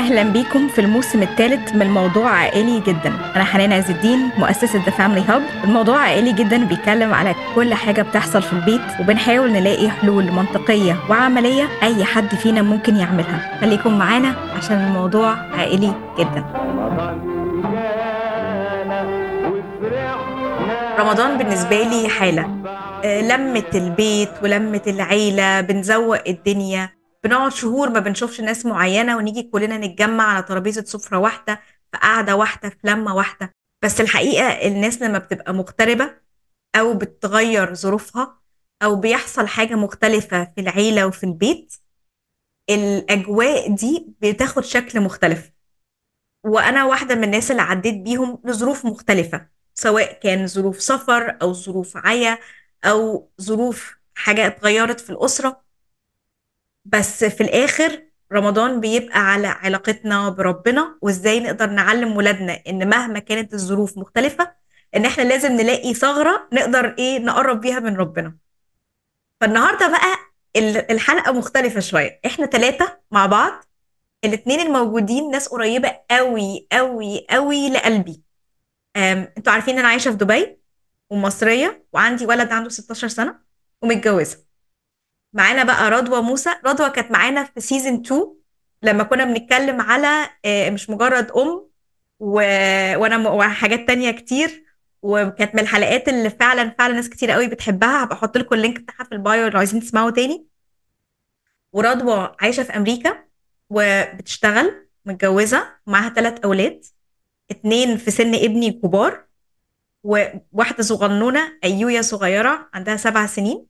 اهلا بيكم في الموسم الثالث من موضوع عائلي جدا انا حنان عز الدين مؤسسه ذا فاميلي هاب الموضوع عائلي جدا بيتكلم على كل حاجه بتحصل في البيت وبنحاول نلاقي حلول منطقيه وعمليه اي حد فينا ممكن يعملها خليكم معانا عشان الموضوع عائلي جدا رمضان بالنسبه لي حاله آه، لمة البيت ولمة العيلة بنزوق الدنيا بنقعد شهور ما بنشوفش ناس معينة ونيجي كلنا نتجمع على ترابيزة سفرة واحدة في قعدة واحدة في لمة واحدة بس الحقيقة الناس لما بتبقى مغتربة أو بتغير ظروفها أو بيحصل حاجة مختلفة في العيلة وفي البيت الأجواء دي بتاخد شكل مختلف وأنا واحدة من الناس اللي عديت بيهم لظروف مختلفة سواء كان ظروف سفر أو ظروف عيا أو ظروف حاجة اتغيرت في الأسرة بس في الآخر رمضان بيبقى على علاقتنا بربنا وازاي نقدر نعلم ولادنا ان مهما كانت الظروف مختلفة ان احنا لازم نلاقي ثغرة نقدر ايه نقرب بيها من ربنا فالنهاردة بقى ال- الحلقة مختلفة شوية احنا ثلاثة مع بعض الاتنين الموجودين ناس قريبة قوي قوي قوي لقلبي أم، انتوا عارفين انا عايشة في دبي ومصرية وعندي ولد عنده 16 سنة ومتجوزة معانا بقى رضوى موسى رضوى كانت معانا في سيزون 2 لما كنا بنتكلم على آه، مش مجرد أم و... وانا م... وحاجات تانية كتير وكانت من الحلقات اللي فعلا فعلا ناس كتير قوي بتحبها هبقى احط لكم اللينك بتاعها في البايو لو عايزين تسمعوا تاني ورضوى عايشة في أمريكا وبتشتغل متجوزة ومعاها ثلاث أولاد اتنين في سن ابني كبار وواحدة صغنونة أيويا صغيرة عندها سبع سنين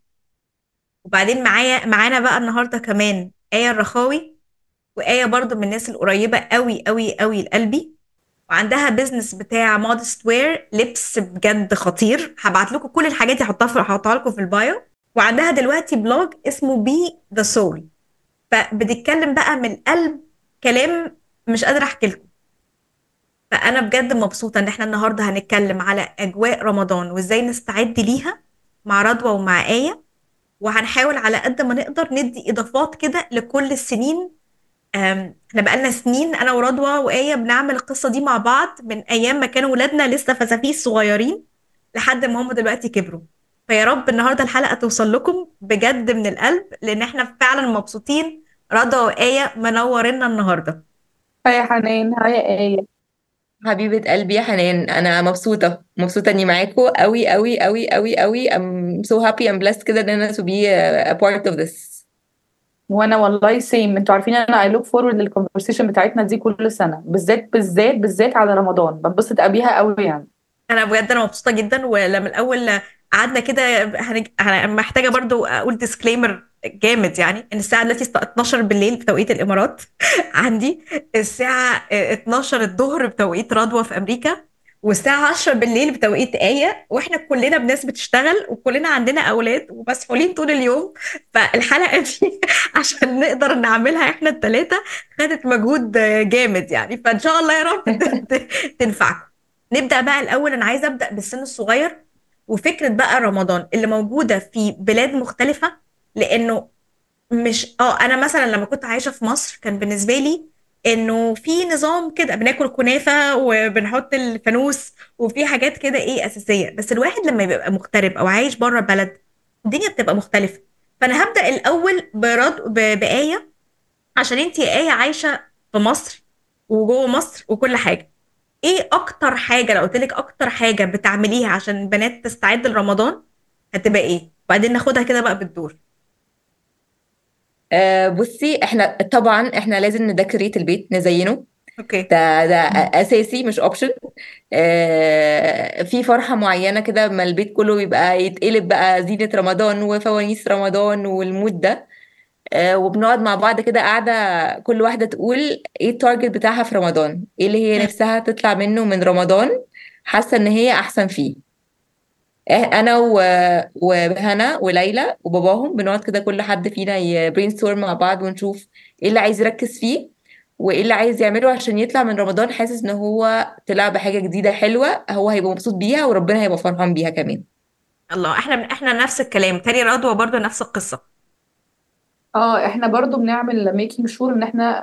وبعدين معايا معانا بقى النهاردة كمان آية الرخاوي وآية برضو من الناس القريبة قوي قوي قوي لقلبي وعندها بيزنس بتاع مودست وير لبس بجد خطير هبعت لكم كل الحاجات دي هحطها في هحطها لكم في البايو وعندها دلوقتي بلوج اسمه بي ذا سول فبتتكلم بقى من القلب كلام مش قادرة احكي لكم فانا بجد مبسوطة ان احنا النهاردة هنتكلم على اجواء رمضان وازاي نستعد ليها مع رضوى ومع آية وهنحاول على قد ما نقدر ندي اضافات كده لكل السنين أم، احنا بقالنا سنين انا ورضوى وآية بنعمل القصة دي مع بعض من ايام ما كانوا ولادنا لسه فسافيس صغيرين لحد ما هم دلوقتي كبروا فيا رب النهارده الحلقة توصل لكم بجد من القلب لان احنا فعلا مبسوطين رضوى وآية منورينا النهارده هاي يا حنان هاي يا آية حبيبة قلبي يا حنان أنا مبسوطة مبسوطة إني معاكم أوي أوي أوي أوي أوي I'm so happy and blessed كده إن أنا to be a part of this وانا والله سيم انتوا عارفين انا اي لوك فورورد للكونفرسيشن بتاعتنا دي كل سنه بالذات بالذات بالذات على رمضان بنبسط بيها قوي يعني انا بجد انا مبسوطه جدا ولما الاول قعدنا كده هنج... انا محتاجه برضو اقول ديسكليمر جامد يعني ان الساعه دلوقتي 12 بالليل بتوقيت الامارات عندي الساعه 12 الظهر بتوقيت رضوى في امريكا والساعه 10 بالليل بتوقيت آية واحنا كلنا بناس بتشتغل وكلنا عندنا اولاد ومسحولين طول اليوم فالحلقه دي عشان نقدر نعملها احنا الثلاثه خدت مجهود جامد يعني فان شاء الله يا رب تنفعكم نبدأ بقى الأول أنا عايزة أبدأ بالسن الصغير وفكرة بقى رمضان اللي موجودة في بلاد مختلفة لأنه مش اه أنا مثلا لما كنت عايشة في مصر كان بالنسبة لي إنه في نظام كده بناكل كنافة وبنحط الفانوس وفي حاجات كده إيه أساسية بس الواحد لما يبقى مغترب أو عايش بره بلد الدنيا بتبقى مختلفة فأنا هبدأ الأول برد ب- بآية عشان انتي يا آية عايشة في مصر وجوه مصر وكل حاجة ايه اكتر حاجة لو قلتلك اكتر حاجة بتعمليها عشان البنات تستعد لرمضان هتبقى ايه وبعدين ناخدها كده بقى بالدور آه بصي إحنا طبعا إحنا لازم نديكوريت البيت نزينه اوكي ده ده أساسي مش أوبشن آه في فرحة معينة كده ما البيت كله يبقى يتقلب بقى زينة رمضان وفوانيس رمضان والمود ده آه، وبنقعد مع بعض كده قاعدة كل واحدة تقول ايه التارجت بتاعها في رمضان ايه اللي هي مم. نفسها تطلع منه من رمضان حاسة ان هي احسن فيه آه، انا و- وهنا وليلى وباباهم بنقعد كده كل حد فينا يبرين ستورم مع بعض ونشوف ايه اللي عايز يركز فيه وايه اللي عايز يعمله عشان يطلع من رمضان حاسس ان هو طلع بحاجة جديدة حلوة هو هيبقى مبسوط بيها وربنا هيبقى فرحان بيها كمان الله احنا احنا نفس الكلام تاني رضوى برضو نفس القصة اه احنا برضو بنعمل ميكينج شور ان احنا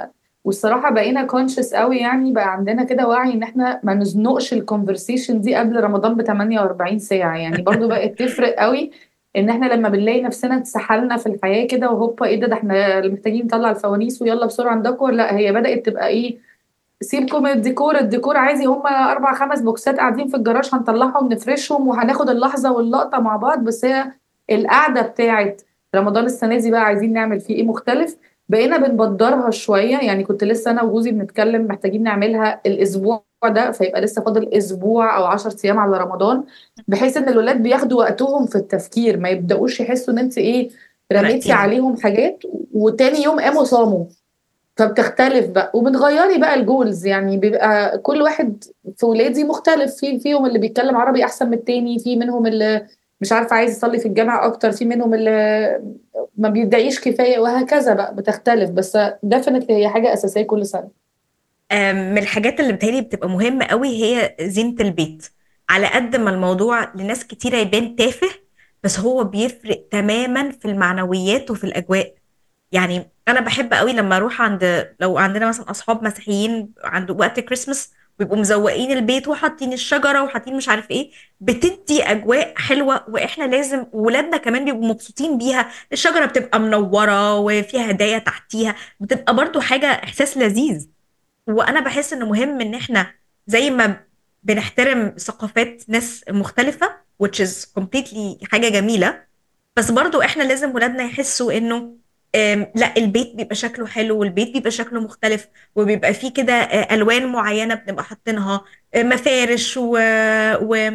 والصراحة بقينا كونشس قوي يعني بقى عندنا كده وعي ان احنا ما نزنقش الكونفرسيشن دي قبل رمضان ب 48 ساعة يعني برضو بقت تفرق قوي ان احنا لما بنلاقي نفسنا اتسحلنا في الحياة كده وهوبا ايه ده ده احنا محتاجين نطلع الفوانيس ويلا بسرعة ندكور لا هي بدأت تبقى ايه سيبكم من الديكور الديكور عايزي هما اربع خمس بوكسات قاعدين في الجراج هنطلعهم نفرشهم وهناخد اللحظة واللقطة مع بعض بس هي القعدة بتاعت رمضان السنة دي بقى عايزين نعمل فيه ايه مختلف بقينا بنبدرها شوية يعني كنت لسه أنا وجوزي بنتكلم محتاجين نعملها الأسبوع ده فيبقى لسه فاضل أسبوع أو 10 أيام على رمضان بحيث إن الولاد بياخدوا وقتهم في التفكير ما يبدأوش يحسوا إن أنت إيه رميتي رقيقة. عليهم حاجات وتاني يوم قاموا صاموا فبتختلف بقى وبتغيري بقى الجولز يعني بيبقى كل واحد في ولادي مختلف في فيهم اللي بيتكلم عربي احسن من التاني في منهم اللي مش عارفه عايز يصلي في الجامع اكتر في منهم اللي ما بيدعيش كفايه وهكذا بقى بتختلف بس ديفنتلي هي حاجه اساسيه كل سنه آم، من الحاجات اللي بتهيألي بتبقى مهمة قوي هي زينة البيت على قد ما الموضوع لناس كتيرة يبان تافه بس هو بيفرق تماما في المعنويات وفي الأجواء يعني أنا بحب قوي لما أروح عند لو عندنا مثلا أصحاب مسيحيين عند وقت كريسماس ويبقوا مزوقين البيت وحاطين الشجرة وحاطين مش عارف ايه بتدي أجواء حلوة وإحنا لازم ولادنا كمان بيبقوا مبسوطين بيها الشجرة بتبقى منورة وفيها هدايا تحتيها بتبقى برضو حاجة إحساس لذيذ وانا بحس انه مهم ان احنا زي ما بنحترم ثقافات ناس مختلفة which is completely حاجة جميلة بس برضو احنا لازم ولادنا يحسوا انه آم، لا البيت بيبقى شكله حلو والبيت بيبقى شكله مختلف وبيبقى فيه كده آه، الوان معينة بنبقى حاطينها آه، مفارش و... و...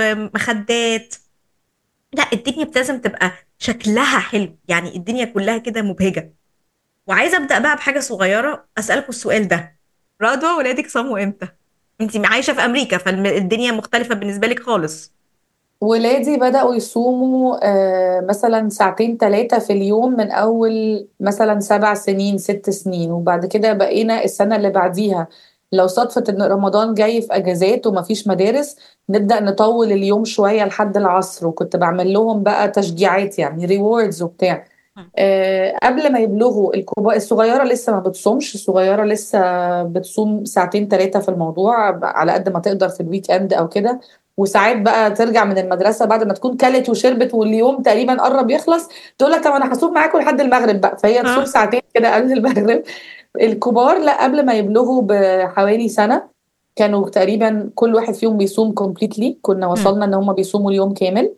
ومخدات لا الدنيا لازم تبقى شكلها حلو يعني الدنيا كلها كده مبهجة وعايزة أبدأ بقى بحاجة صغيرة أسألكم السؤال ده رضوى ولادك صاموا امتى؟ انت عايشة في أمريكا فالدنيا مختلفة بالنسبة لك خالص ولادي بدأوا يصوموا آه، مثلا ساعتين ثلاثة في اليوم من أول مثلا سبع سنين ست سنين وبعد كده بقينا السنة اللي بعديها لو صدفت إن رمضان جاي في أجازات ومفيش مدارس نبدأ نطول اليوم شوية لحد العصر وكنت بعمل لهم بقى تشجيعات يعني ريوردز وبتاع آه، قبل ما يبلغوا الكبار الصغيرة لسه ما بتصومش الصغيرة لسه بتصوم ساعتين ثلاثة في الموضوع على قد ما تقدر في الويك اند أو كده وساعات بقى ترجع من المدرسة بعد ما تكون كلت وشربت واليوم تقريبا قرب يخلص تقول لك طب أنا هصوم معاكم لحد المغرب بقى فهي آه. تصوم ساعتين كده قبل المغرب الكبار لا قبل ما يبلغوا بحوالي سنة كانوا تقريبا كل واحد فيهم بيصوم كومبليتلي كنا وصلنا ان هم بيصوموا اليوم كامل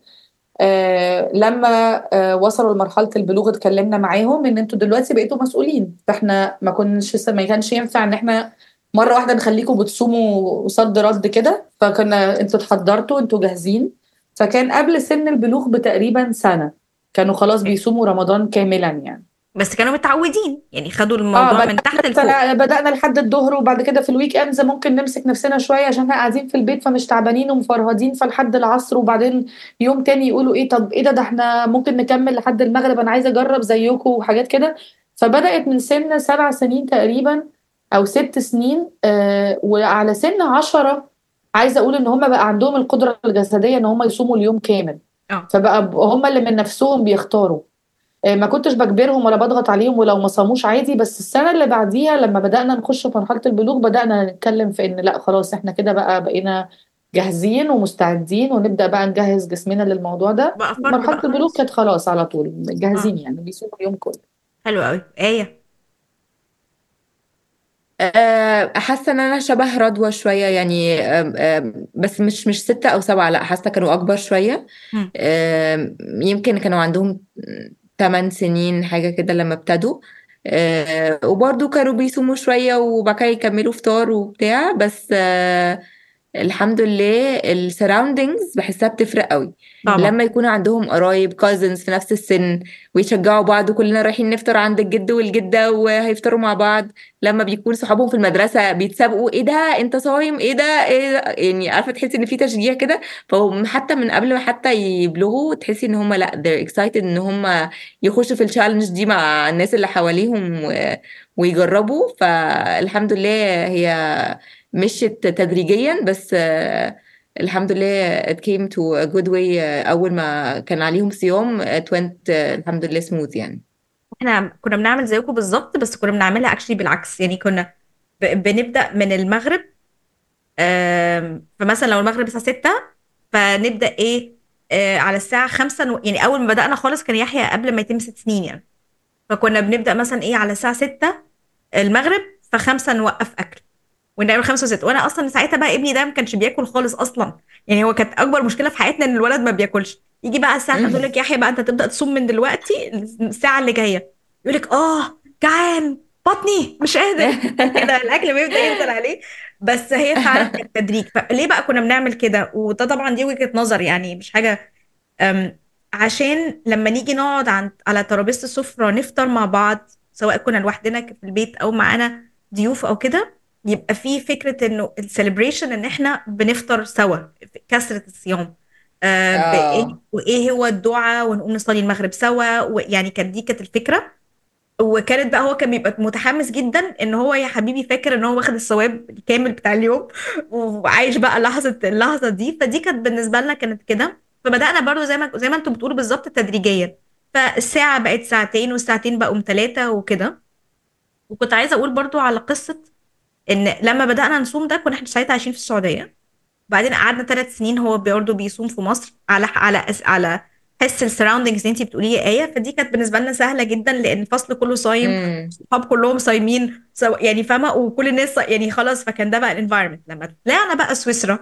آه لما آه وصلوا لمرحله البلوغ اتكلمنا معاهم ان انتوا دلوقتي بقيتوا مسؤولين فاحنا ما كناش ما كانش ينفع ان احنا مره واحده نخليكم بتصوموا صد رد كده فكنا انتوا اتحضرتوا انتوا جاهزين فكان قبل سن البلوغ بتقريبا سنه كانوا خلاص بيصوموا رمضان كاملا يعني بس كانوا متعودين يعني خدوا الموضوع اه من تحت بدأنا لفوق بدأنا لحد الظهر وبعد كده في الويك اندز ممكن نمسك نفسنا شويه عشان احنا قاعدين في البيت فمش تعبانين ومفرهدين فلحد العصر وبعدين يوم تاني يقولوا ايه طب ايه ده ده احنا ممكن نكمل لحد المغرب انا عايزه اجرب زيكم وحاجات كده فبدأت من سن سبع سنين تقريبا او ست سنين آه وعلى سن عشرة عايزه اقول ان هم بقى عندهم القدره الجسديه ان هم يصوموا اليوم كامل اه فبقى هم اللي من نفسهم بيختاروا آه، ما كنتش بجبرهم ولا بضغط عليهم ولو ما صاموش عادي بس السنة اللي بعديها لما بدأنا نخش في مرحلة البلوغ بدأنا نتكلم في إن لا خلاص إحنا كده بقى بقينا جاهزين ومستعدين ونبدأ بقى نجهز جسمنا للموضوع ده بقى فرد مرحلة بقى البلوغ خلاص كانت خلاص على طول اه جاهزين يعني بيصوموا اليوم كله حلو قوي آية آه، حاسه ان انا شبه رضوى شويه يعني آم، آم، بس مش مش ستة او سبعة لا حاسه كانوا اكبر شويه مم. آم، يمكن كانوا عندهم 8 سنين حاجه كده لما ابتدوا آه، وبرضو كانوا بيصوموا شويه وبعد كده يكملوا فطار وبتاع بس آه، الحمد لله السراوندينجز بحسها بتفرق قوي طبعا لما يكون عندهم قرايب كازنز في نفس السن ويشجعوا بعض وكلنا رايحين نفطر عند الجد والجدة وهيفطروا مع بعض لما بيكون صحابهم في المدرسة بيتسابقوا ايه ده انت صايم ايه ده ايه ده يعني عارفة تحسي ان في تشجيع كده فهم حتى من قبل ما حتى يبلغوا تحسي ان هم لا they're excited ان هم يخشوا في التشالنج دي مع الناس اللي حواليهم و... ويجربوا فالحمد لله هي مشيت تدريجيا بس آه، الحمد لله it came to a good way آه، أول ما كان عليهم صيام it went آه، الحمد لله smooth يعني احنا كنا بنعمل زيكم بالظبط بس كنا بنعملها اكشلي بالعكس يعني كنا ب- بنبدأ من المغرب آم، فمثلا لو المغرب الساعة 6 فنبدأ ايه آه، على الساعة 5 نو- يعني أول ما بدأنا خالص كان يحيى قبل ما يتم ست سنين يعني فكنا بنبدأ مثلا ايه على الساعة 6 المغرب فخمسة نوقف أكل ونعمل خمسة وستة وأنا أصلا ساعتها بقى ابني ده ما كانش بياكل خالص أصلا يعني هو كانت أكبر مشكلة في حياتنا إن الولد ما بياكلش يجي بقى الساعة 5 يقول لك يحيى بقى أنت تبدأ تصوم من دلوقتي الساعة اللي جاية يقول لك آه جعان بطني مش قادر كده الأكل بيبدأ ينزل عليه بس هي فعلا كانت تدريج فليه بقى كنا بنعمل كده وده طبعا دي وجهة نظر يعني مش حاجة أم، عشان لما نيجي نقعد عن على ترابيزة السفرة نفطر مع بعض سواء كنا لوحدنا في البيت او معانا ضيوف او كده يبقى في فكرة انه السليبريشن ان احنا بنفطر سوا في كسرة الصيام آه بإيه اه وايه هو الدعاء ونقوم نصلي المغرب سوا ويعني كانت دي كانت الفكرة وكانت بقى هو كان بيبقى متحمس جدا ان هو يا حبيبي فاكر ان هو واخد الثواب الكامل بتاع اليوم وعايش بقى لحظة اللحظة دي فدي كانت بالنسبة لنا كانت كده فبدأنا برضو زي ما زي ما انتوا بتقولوا بالظبط تدريجيا فالساعة بقت ساعتين والساعتين بقوا ثلاثة وكده وكنت عايزة أقول برضو على قصة إن لما بدأنا نصوم ده كنا احنا ساعتها عايشين في السعودية بعدين قعدنا ثلاث سنين هو برضه بيصوم في مصر على على أس- على حس السراوندنجز اللي انت بتقوليه يا آية فدي كانت بالنسبة لنا سهلة جدا لأن الفصل كله صايم امم الصحاب كلهم صايمين سو يعني فاهمة وكل الناس صا- يعني خلاص فكان ده بقى الانفايرمنت لما طلعنا بقى سويسرا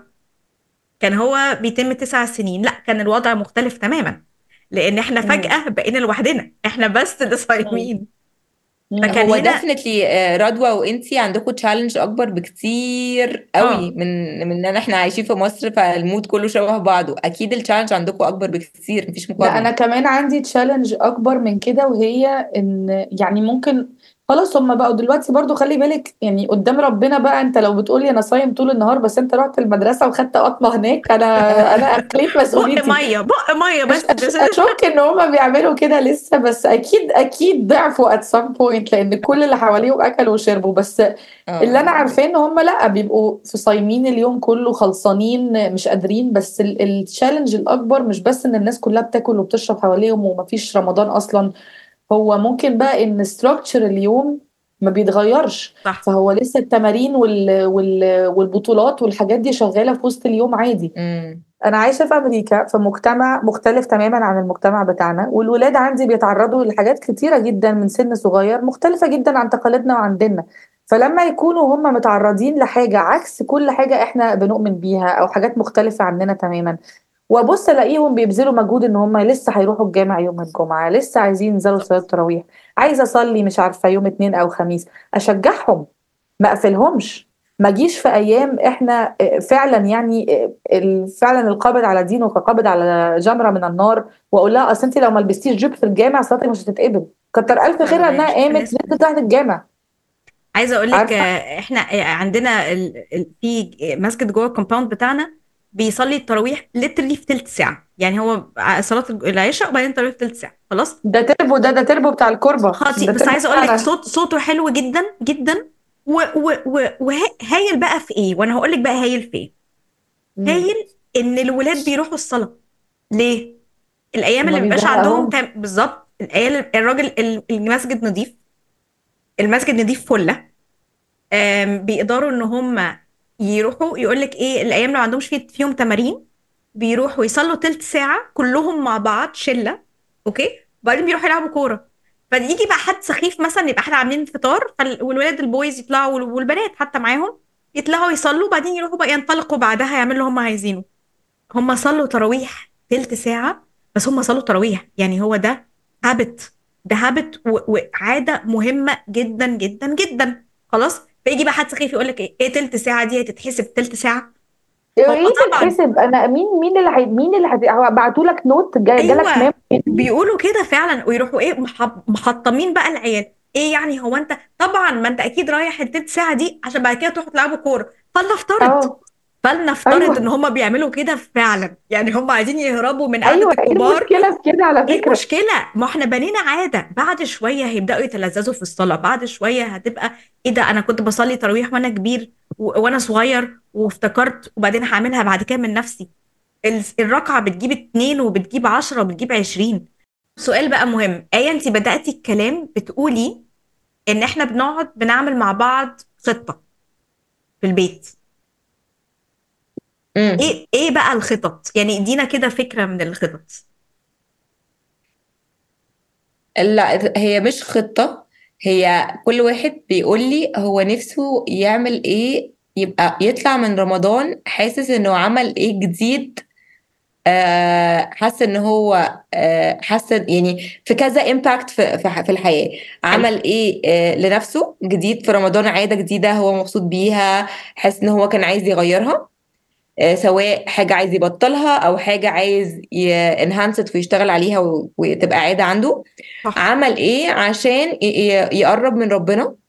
كان هو بيتم تسع سنين لا كان الوضع مختلف تماما لأن احنا مم. فجأة بقينا لوحدنا احنا بس اللي صايمين مم. فكان هو هنا ديفنتلي رضوى وانتي عندكم تشالنج اكبر بكتير اه قوي من من ان احنا عايشين في مصر فالمود كله شبه بعضه اكيد التشالنج عندكم اكبر بكتير مفيش لا انا مقارنة كمان عندي تشالنج اكبر من كده وهي ان يعني ممكن خلاص هم بقوا دلوقتي برضو خلي بالك يعني قدام ربنا بقى انت لو بتقولي انا صايم طول النهار بس انت رحت المدرسه وخدت قطمه هناك انا انا اخليت بق مسؤوليتي ميه بق ميه أش- بس أش- بس اشك ان هما بيعملوا كده لسه بس اكيد اكيد ضعفوا at some point لان كل اللي حواليهم اكلوا وشربوا بس اللي انا اه عارفاه ان هم لا بيبقوا في صايمين اليوم كله خلصانين مش قادرين بس التشالنج الاكبر مش بس ان الناس كلها بتاكل وبتشرب حواليهم ومفيش رمضان اصلا هو ممكن بقى ان ستراكشر اليوم ما بيتغيرش صح فهو لسه التمارين وال... وال... والبطولات والحاجات دي شغاله في وسط اليوم عادي امم انا عايشه في امريكا في مجتمع مختلف تماما عن المجتمع بتاعنا والولاد عندي بيتعرضوا لحاجات كتيره جدا من سن صغير مختلفه جدا عن تقاليدنا وعن ديننا فلما يكونوا هم متعرضين لحاجه عكس كل حاجه احنا بنؤمن بيها او حاجات مختلفه عننا تماما وابص الاقيهم بيبذلوا مجهود ان هم لسه هيروحوا الجامع يوم الجمعه لسه عايزين ينزلوا صلاه التراويح عايزه اصلي مش عارفه يوم اتنين او خميس اشجعهم ما اقفلهمش ما جيش في ايام احنا فعلا يعني ال- فعلا القابض على دينه كقابض على جمره من النار واقول لها اصل انت لو ما لبستيش جيب في الجامع صلاتك مش هتتقبل كتر الف خيرها أنا انها شفت قامت ناس نزلت راحت الجامع عايزه اقول لك عارفه آه، احنا آه، عندنا ال... ال... في مسجد جوه الكومباوند بتاعنا بيصلي التراويح ليترلي في ثلث ساعه يعني هو صلاه العشاء وبعدين التراويح في ثلث ساعه خلاص ده تربو ده ده تربو بتاع الكربه خاطي ده بس تربو عايزه اقول لك بتاعنا صوت صوته حلو جدا جدا و... و... و... وهايل بقى في ايه وانا هقول لك بقى هايل في ايه مم. هايل ان الولاد بيروحوا الصلاه ليه الايام وما اللي مبيبقاش عندهم بيزهقهمش تم... بالظبط الايام الراجل ال- المسجد نظيف المسجد نظيف فله آم، بيقدروا ان هم يروحوا يقول لك ايه الايام لو عندهمش في فيهم تمارين بيروحوا يصلوا تلت ساعه كلهم مع بعض شله اوكي وبعدين بيروحوا يلعبوا كوره فيجي بقى حد سخيف مثلا يبقى احنا عاملين فطار فال- والولاد البويز يطلعوا وال- والبنات حتى معاهم يطلعوا يصلوا بعدين يروحوا بقى ينطلقوا بعدها يعملوا اللي هم عايزينه هم صلوا تراويح تلت ساعة بس هم صلوا تراويح يعني هو ده هابت ده هابت وعادة مهمة جدا جدا جدا خلاص فيجي بقى حد سخيف يقول لك ايه ايه تلت ساعة دي هتتحسب تلت ساعة ايه هو طبعا تتحسب انا مين مين اللي حي... مين اللي حي... هو بعتوا لك نوت جا... جالك ايوه ميم بيقولوا كده فعلا ويروحوا ايه مح- محطمين بقى العيال ايه يعني هو انت طبعا ما انت اكيد رايح التلت ساعة دي عشان بعد كده تروحوا تلعبوا كورة فلنفترض اه فلنفترض ان ايوه هم بيعملوا كده فعلا يعني هم عايزين يهربوا من قعدة ايوه ايه الكبار المشكله في كده على ايه فكره المشكلة؟ ما احنا بنينا عادة بعد شوية هيبدأوا يتلذذوا في الصلاة بعد شوية هتبقى ايه ده انا كنت بصلي تراويح وانا كبير و... وانا صغير وافتكرت وبعدين هعملها بعد كده من نفسي ال- الركعة بتجيب اتنين وبتجيب عشرة وبتجيب عشرين سؤال بقى مهم آية انت بدأتي الكلام بتقولي ان احنا بنقعد بنعمل مع بعض خطة في البيت امم ايه ايه بقى الخطط يعني ادينا كده فكرة من الخطط لا هي مش خطة هي كل واحد بيقول لي هو نفسه يعمل ايه يبقى يطلع من رمضان حاسس انه عمل ايه جديد آه حاسس ان هو آه حاسس يعني في كذا امباكت في في في الحياة حلو عمل ايه آه لنفسه جديد في رمضان عادة جديدة هو مبسوط بيها حاسس ان هو كان عايز يغيرها آه، سواء حاجة عايز يبطلها أو حاجة عايز ينهانست ويشتغل عليها و- وتبقى عادة عنده صح عمل إيه عشان ي- ي- يقرب من ربنا مم.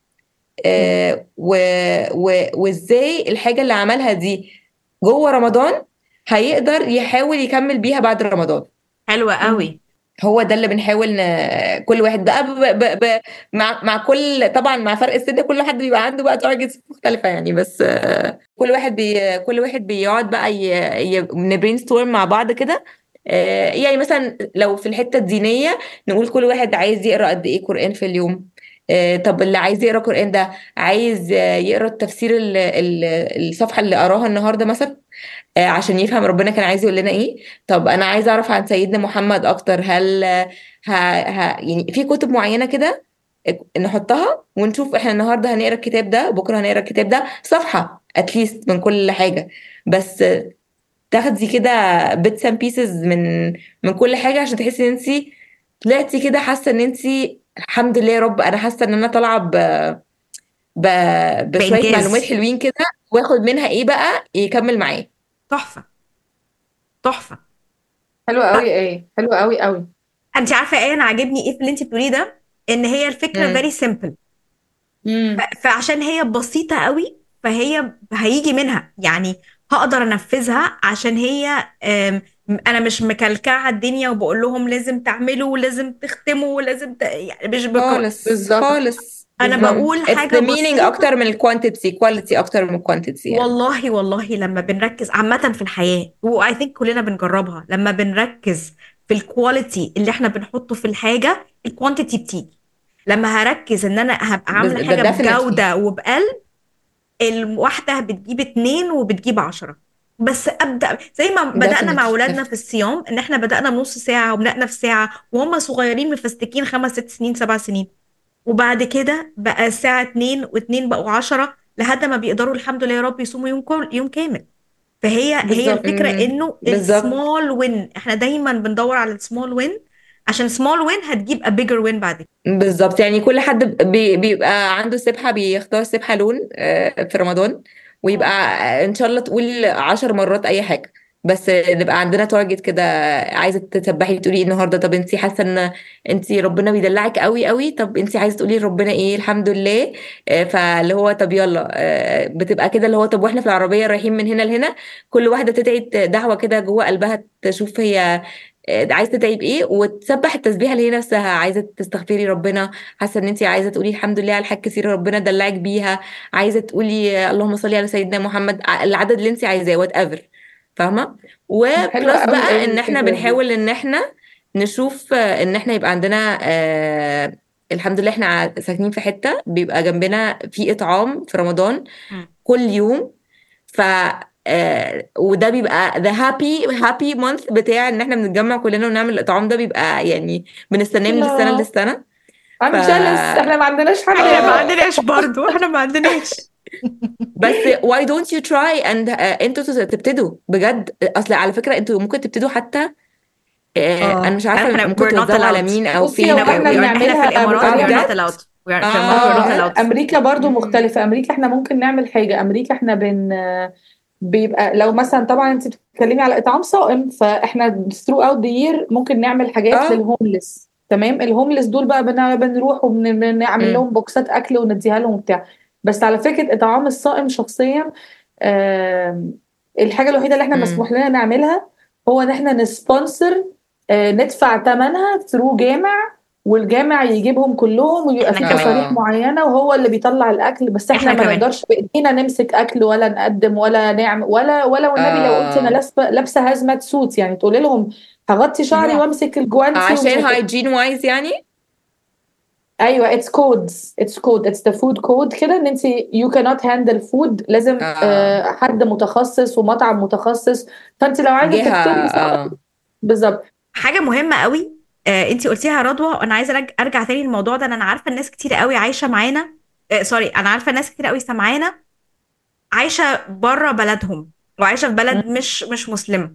آه، و... و... وإزاي الحاجة اللي عملها دي جوه رمضان هيقدر يحاول يكمل بيها بعد رمضان حلوة مم. قوي هو ده اللي بنحاول ن... كل واحد بقى ب... ب... ب... مع مع كل طبعا مع فرق السن كل حد بيبقى عنده بقى تارجتس مختلفة يعني بس آه، كل واحد بي... كل واحد بيقعد بقى ي... ي... نبرين ستورم مع بعض كده آه، يعني مثلا لو في الحتة الدينية نقول كل واحد عايز يقرأ قد ايه قرآن في اليوم آه، طب اللي عايز يقرأ قرآن ده عايز آه، يقرأ التفسير ال... ال... الصفحة اللي قراها النهاردة مثلا آه، عشان يفهم ربنا كان عايز يقول لنا ايه طب انا عايزه اعرف عن سيدنا محمد اكتر هل آه، ها ها يعني في كتب معينه كده نحطها ونشوف احنا النهارده هنقرا الكتاب ده بكره هنقرا الكتاب ده صفحه اتليست من كل حاجه بس آه، تاخدي كده بيتس اند بيسز من من كل حاجه عشان تحسي ان انت طلعتي كده حاسه ان انت الحمد لله يا رب انا حاسه ان انا طالعه ب... ب... بشويه بإنجاز معلومات حلوين كده واخد منها ايه بقى يكمل معايا تحفة تحفة حلوة طب قوي ايه حلوة قوي قوي انت عارفة ايه انا عاجبني ايه في اللي انت بتقوليه ده ان هي الفكرة امم very simple امم ف- فعشان هي بسيطة قوي فهي هيجي منها يعني هقدر انفذها عشان هي آم، انا مش مكلكعة الدنيا وبقول لهم لازم تعملوا ولازم تختموا ولازم ت... يعني مش بك... خالص بالظبط خالص انا بالظبط بقول it's حاجة the meaning بسيطة اكتر من الكوانتيتي كواليتي اكتر من الكوانتيتي يعني والله والله لما بنركز عامة في الحياة واي ثينك كلنا بنجربها لما بنركز في الكواليتي اللي احنا بنحطه في الحاجة الكوانتيتي بتيجي لما هركز ان انا هبقى بس عاملة ده حاجة definitely بجودة وبقلب الواحدة بتجيب اتنين وبتجيب عشرة بس ابدا زي ما بدانا مع definitely اولادنا في definitely الصيام ان احنا بدانا بنص ساعه وبدانا في ساعه وهم صغيرين مفستكين خمس ست سنين سبع سنين وبعد كده بقى الساعه اتنين واتنين بقوا عشرة لحد ما بيقدروا الحمد لله يا رب يصوموا يوم كل يوم كامل فهي هي بالظبط الفكره امم انه بالظبط السمول وين احنا دايما بندور على السمول وين عشان سمول وين هتجيب a bigger win بعد كده بالظبط يعني كل حد بي بيبقى عنده سبحة بيختار سبحة لون آه، في رمضان ويبقى اه ان شاء الله تقول عشر مرات اي حاجة بس نبقى عندنا تارجت كده عايزة تسبحي تقولي إيه النهارده طب انت حاسة ان انت ربنا بيدلعك قوي قوي طب انت عايزة تقولي لربنا ايه الحمد لله آه، فاللي هو طب يلا آه، بتبقى كده اللي هو طب واحنا في العربية رايحين من هنا لهنا كل واحدة تدعي دعوة كده جوه قلبها تشوف هي آه، عايزه تدعي بايه وتسبح التسبيحه اللي هي نفسها عايزه تستغفري ربنا حاسه ان انت عايزه تقولي الحمد لله على حاجات كثيره ربنا دلعك بيها عايزه تقولي آه، اللهم صل على سيدنا محمد ع- العدد اللي انت عايزاه وات ايفر فاهمه حلوة وبلس قوي بقى ايه ان احنا الفكرة دي بنحاول ان احنا نشوف آه، ان احنا يبقى عندنا آه الحمد لله احنا ع- ساكنين في حته بيبقى جنبنا في اطعام في رمضان مم. كل يوم ف آه وده بيبقى the happy happy month بتاع ان احنا بنتجمع كلنا ونعمل الاطعام ده بيبقى يعني بنستناه من السنه الله للسنه ف I'm jealous احنا ما عندناش حاجة احنا ما كده اه عندناش برضو احنا ما عندناش بس why don't you try and آه، انتوا تس- تبتدوا بجد اصل على فكره انتوا ممكن تبتدوا حتى آه انا اه مش لا عارفه احنا ممكن we're not توزعوا على allowed مين او بصي فين هو لا او we احنا we ايه are احنا في بنعملها الامارات اه we are not بطريقة بجد allowed we are في الامارات we're not اه allowed امريكا برضو مم. مختلفة امريكا احنا ممكن نعمل حاجة امريكا احنا بن بيبقى لو مثلا طبعا انت بتتكلمي على اطعام صائم فاحنا throughout the year ممكن نعمل حاجات اه للهوملس تمام الهوملس دول بقى بن- بنروح وبنعمل مم. لهم بوكسات اكل ونديها لهم وبتاع بس على فكرة اطعام الصائم شخصيا آم، الحاجة الوحيدة اللي احنا مم. مسموح لنا نعملها هو ان احنا نسبونسر آه، ندفع ثمنها ثرو جامع والجامع يجيبهم كلهم ويبقى احنا في كمان تصاريح اه معينة وهو اللي بيطلع الأكل بس احنا احنا ما كمان نقدرش بإيدينا نمسك أكل ولا نقدم ولا نعمل ولا ولا والنبي لو قلت أنا اه لابسة لابسة هازمات سوت يعني تقولي لهم هغطي شعري لا. وامسك الجوانتي ومش عشان عارفة إيه. هايجين وايز يعني ايوه اتس كودز اتس كود اتس ذا فود كود كده ان انت يو كانوت هاندل فود لازم آه. آه، حد متخصص ومطعم متخصص فانت لو عايزه جهة تكتبي صح اه بالظبط حاجه مهمه قوي آه انت قلتيها يا رضوى وانا عايزه أرج- ارجع تاني للموضوع ده لأن انا عارفه الناس كتير قوي عايشه معانا آه سوري انا عارفه ناس كتير قوي سامعانا عايشه بره بلدهم وعايشه في بلد مش مش مسلمه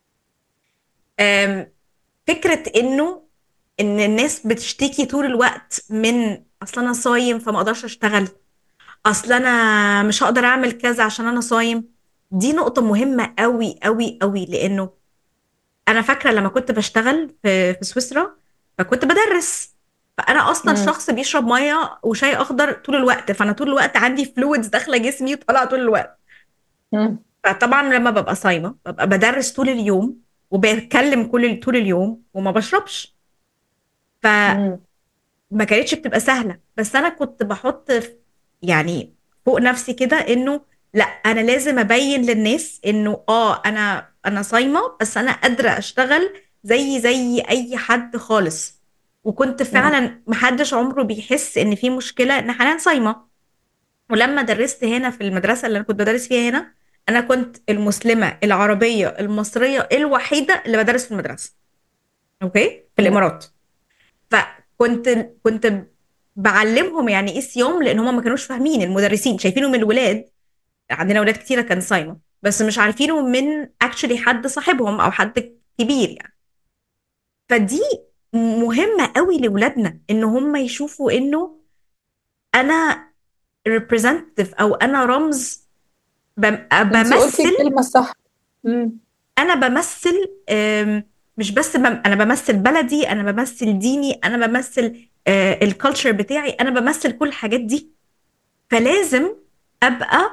آم، فكره انه ان الناس بتشتكي طول الوقت من اصل انا صايم فما اقدرش اشتغل اصل انا مش هقدر اعمل كذا عشان انا صايم دي نقطه مهمه قوي قوي قوي لانه انا فاكره لما كنت بشتغل في في سويسرا فكنت بدرس فانا اصلا مم. شخص بيشرب ميه وشاي اخضر طول الوقت فانا طول الوقت عندي فلويدز داخله جسمي وطالعه طول الوقت مم. فطبعا لما ببقى صايمه ببقى بدرس طول اليوم وبتكلم كل طول اليوم وما بشربش فما مم. كانتش بتبقى سهله بس انا كنت بحط في- يعني فوق نفسي كده انه لا انا لازم ابين للناس انه اه انا انا صايمه بس انا قادره اشتغل زي زي اي حد خالص وكنت فعلا محدش عمره بيحس ان في مشكله ان حنان صايمه ولما درست هنا في المدرسه اللي انا كنت بدرس فيها هنا انا كنت المسلمه العربيه المصريه الوحيده اللي بدرس في المدرسه اوكي في الامارات فكنت كنت بعلمهم يعني ايه صيام لان هم ما كانوش فاهمين المدرسين شايفينه من الولاد عندنا اولاد كتيره كان صايمه بس مش عارفينه من اكشلي حد صاحبهم او حد كبير يعني فدي مهمه قوي لاولادنا ان هم يشوفوا انه انا representative او انا رمز بم- انت قلتي بمثل الكلمه الصح مم. انا بمثل آم، مش بس بم... انا بمثل بلدي انا بمثل ديني انا بمثل الكالتشر بتاعي انا بمثل كل الحاجات دي فلازم ابقى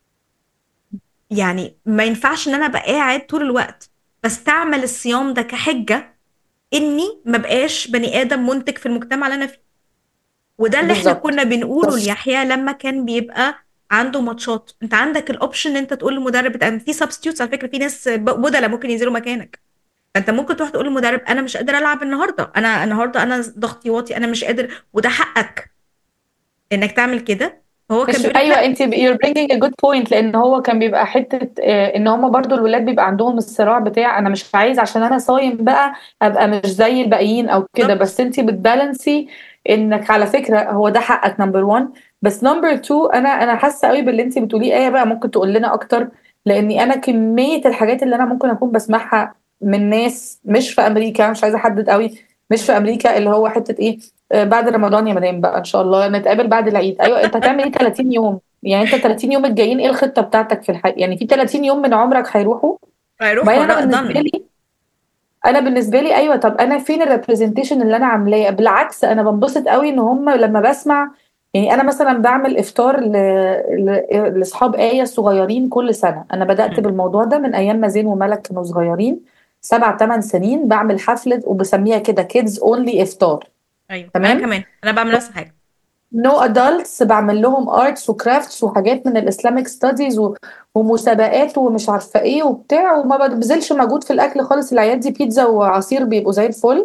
يعني ما ينفعش ان انا ابقى قاعد طول الوقت بستعمل الصيام ده كحجة اني ما بقاش بني ادم منتج في المجتمع اللي انا فيه وده اللي احنا بالظبط كنا بنقوله بالظبط ليحيى لما كان بيبقى عنده ماتشات انت عندك الاوبشن ان انت تقول للمدرب بتاع في سبستيوتس على فكره في ناس ب- بدلة ممكن ينزلوا مكانك فانت ممكن تروح تقول للمدرب انا مش قادر العب النهارده انا النهارده انا ضغطي واطي انا مش قادر وده حقك انك تعمل كده هو كان مش بيقول لك ايوه لا انت you're bringing a good point لان هو كان بيبقى حته آه، ان هم برضو الولاد بيبقى عندهم الصراع بتاع انا مش عايز عشان انا صايم بقى ابقى مش زي الباقيين او كده بالظبط بس انت بتبالانسي انك على فكره هو ده حقك نمبر 1 بس نمبر 2 انا انا حاسه قوي باللي انت بتقوليه ايه بقى ممكن تقول لنا اكتر لاني انا كميه الحاجات اللي انا ممكن اكون بسمعها من ناس مش في امريكا مش عايزه احدد قوي مش في امريكا اللي هو حته ايه آه، بعد رمضان يا مدام بقى ان شاء الله نتقابل بعد العيد ايوه انت هتعمل ايه 30 يوم يعني انت 30 يوم الجايين ايه الخطه بتاعتك في الحياه يعني في 30 يوم من عمرك هيروحوا هيروح وبعدين انا وراء بالنسبه ضن لي انا بالنسبه لي ايوه طب انا فين الريبرزنتيشن اللي انا عاملاه بالعكس انا بنبسط قوي ان هم لما بسمع يعني انا مثلا بعمل افطار ل... ل... لاصحاب ايه الصغيرين كل سنه انا بدات مم. بالموضوع ده من ايام ما زين وملك كانوا صغيرين سبع ثمان سنين بعمل حفله وبسميها كده كيدز اونلي افطار ايوه انا تمام كمان انا بعمل نفس الحاجه نو ادلتس بعمل لهم ارتس وكرافتس وحاجات من الاسلامك ستاديز و... ومسابقات ومش عارفه ايه وبتاع وما ببذلش مجهود في الاكل خالص العيال دي بيتزا وعصير بيبقوا زي الفل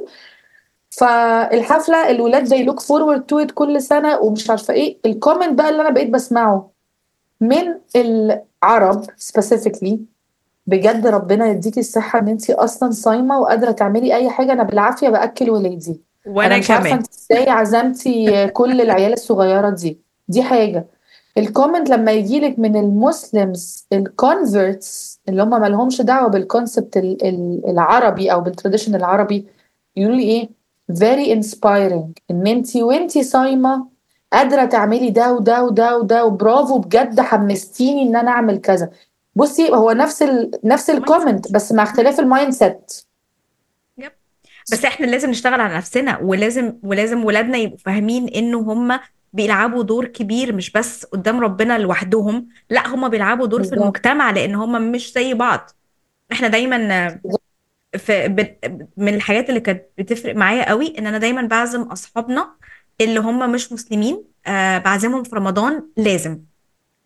فالحفله الولاد they look forward to it كل سنه ومش عارفه ايه الكومنت بقى اللي انا بقيت بسمعه من العرب specifically بجد ربنا يديكي الصحه ان انت اصلا صايمه وقادره تعملي اي حاجه انا بالعافيه باكل ولادي انا وانا مش عارفه كمان انت ازاي عزمتي كل العيال الصغيره دي دي حاجه الكومنت لما يجي لك من المسلمز الكونفرتس اللي هم ما لهمش دعوه بالكونسبت ال- ال- العربي او بالتراديشن العربي يقولوا لي ايه very inspiring ان انت وانت صايمه قادره تعملي ده وده وده وده وبرافو بجد حمستيني ان انا اعمل كذا بصي هو نفس ال... نفس مايند الكومنت سيت بس مع اختلاف المايند سيت يب بس احنا لازم نشتغل على نفسنا ولازم ولازم ولادنا يبقوا فاهمين انه هم بيلعبوا دور كبير مش بس قدام ربنا لوحدهم لا هم بيلعبوا دور في بالظبط المجتمع لان هم مش زي بعض احنا دايما في ب- من الحاجات اللي كانت بتفرق معايا قوي ان انا دايما بعزم اصحابنا اللي هم مش مسلمين آه بعزمهم في رمضان لازم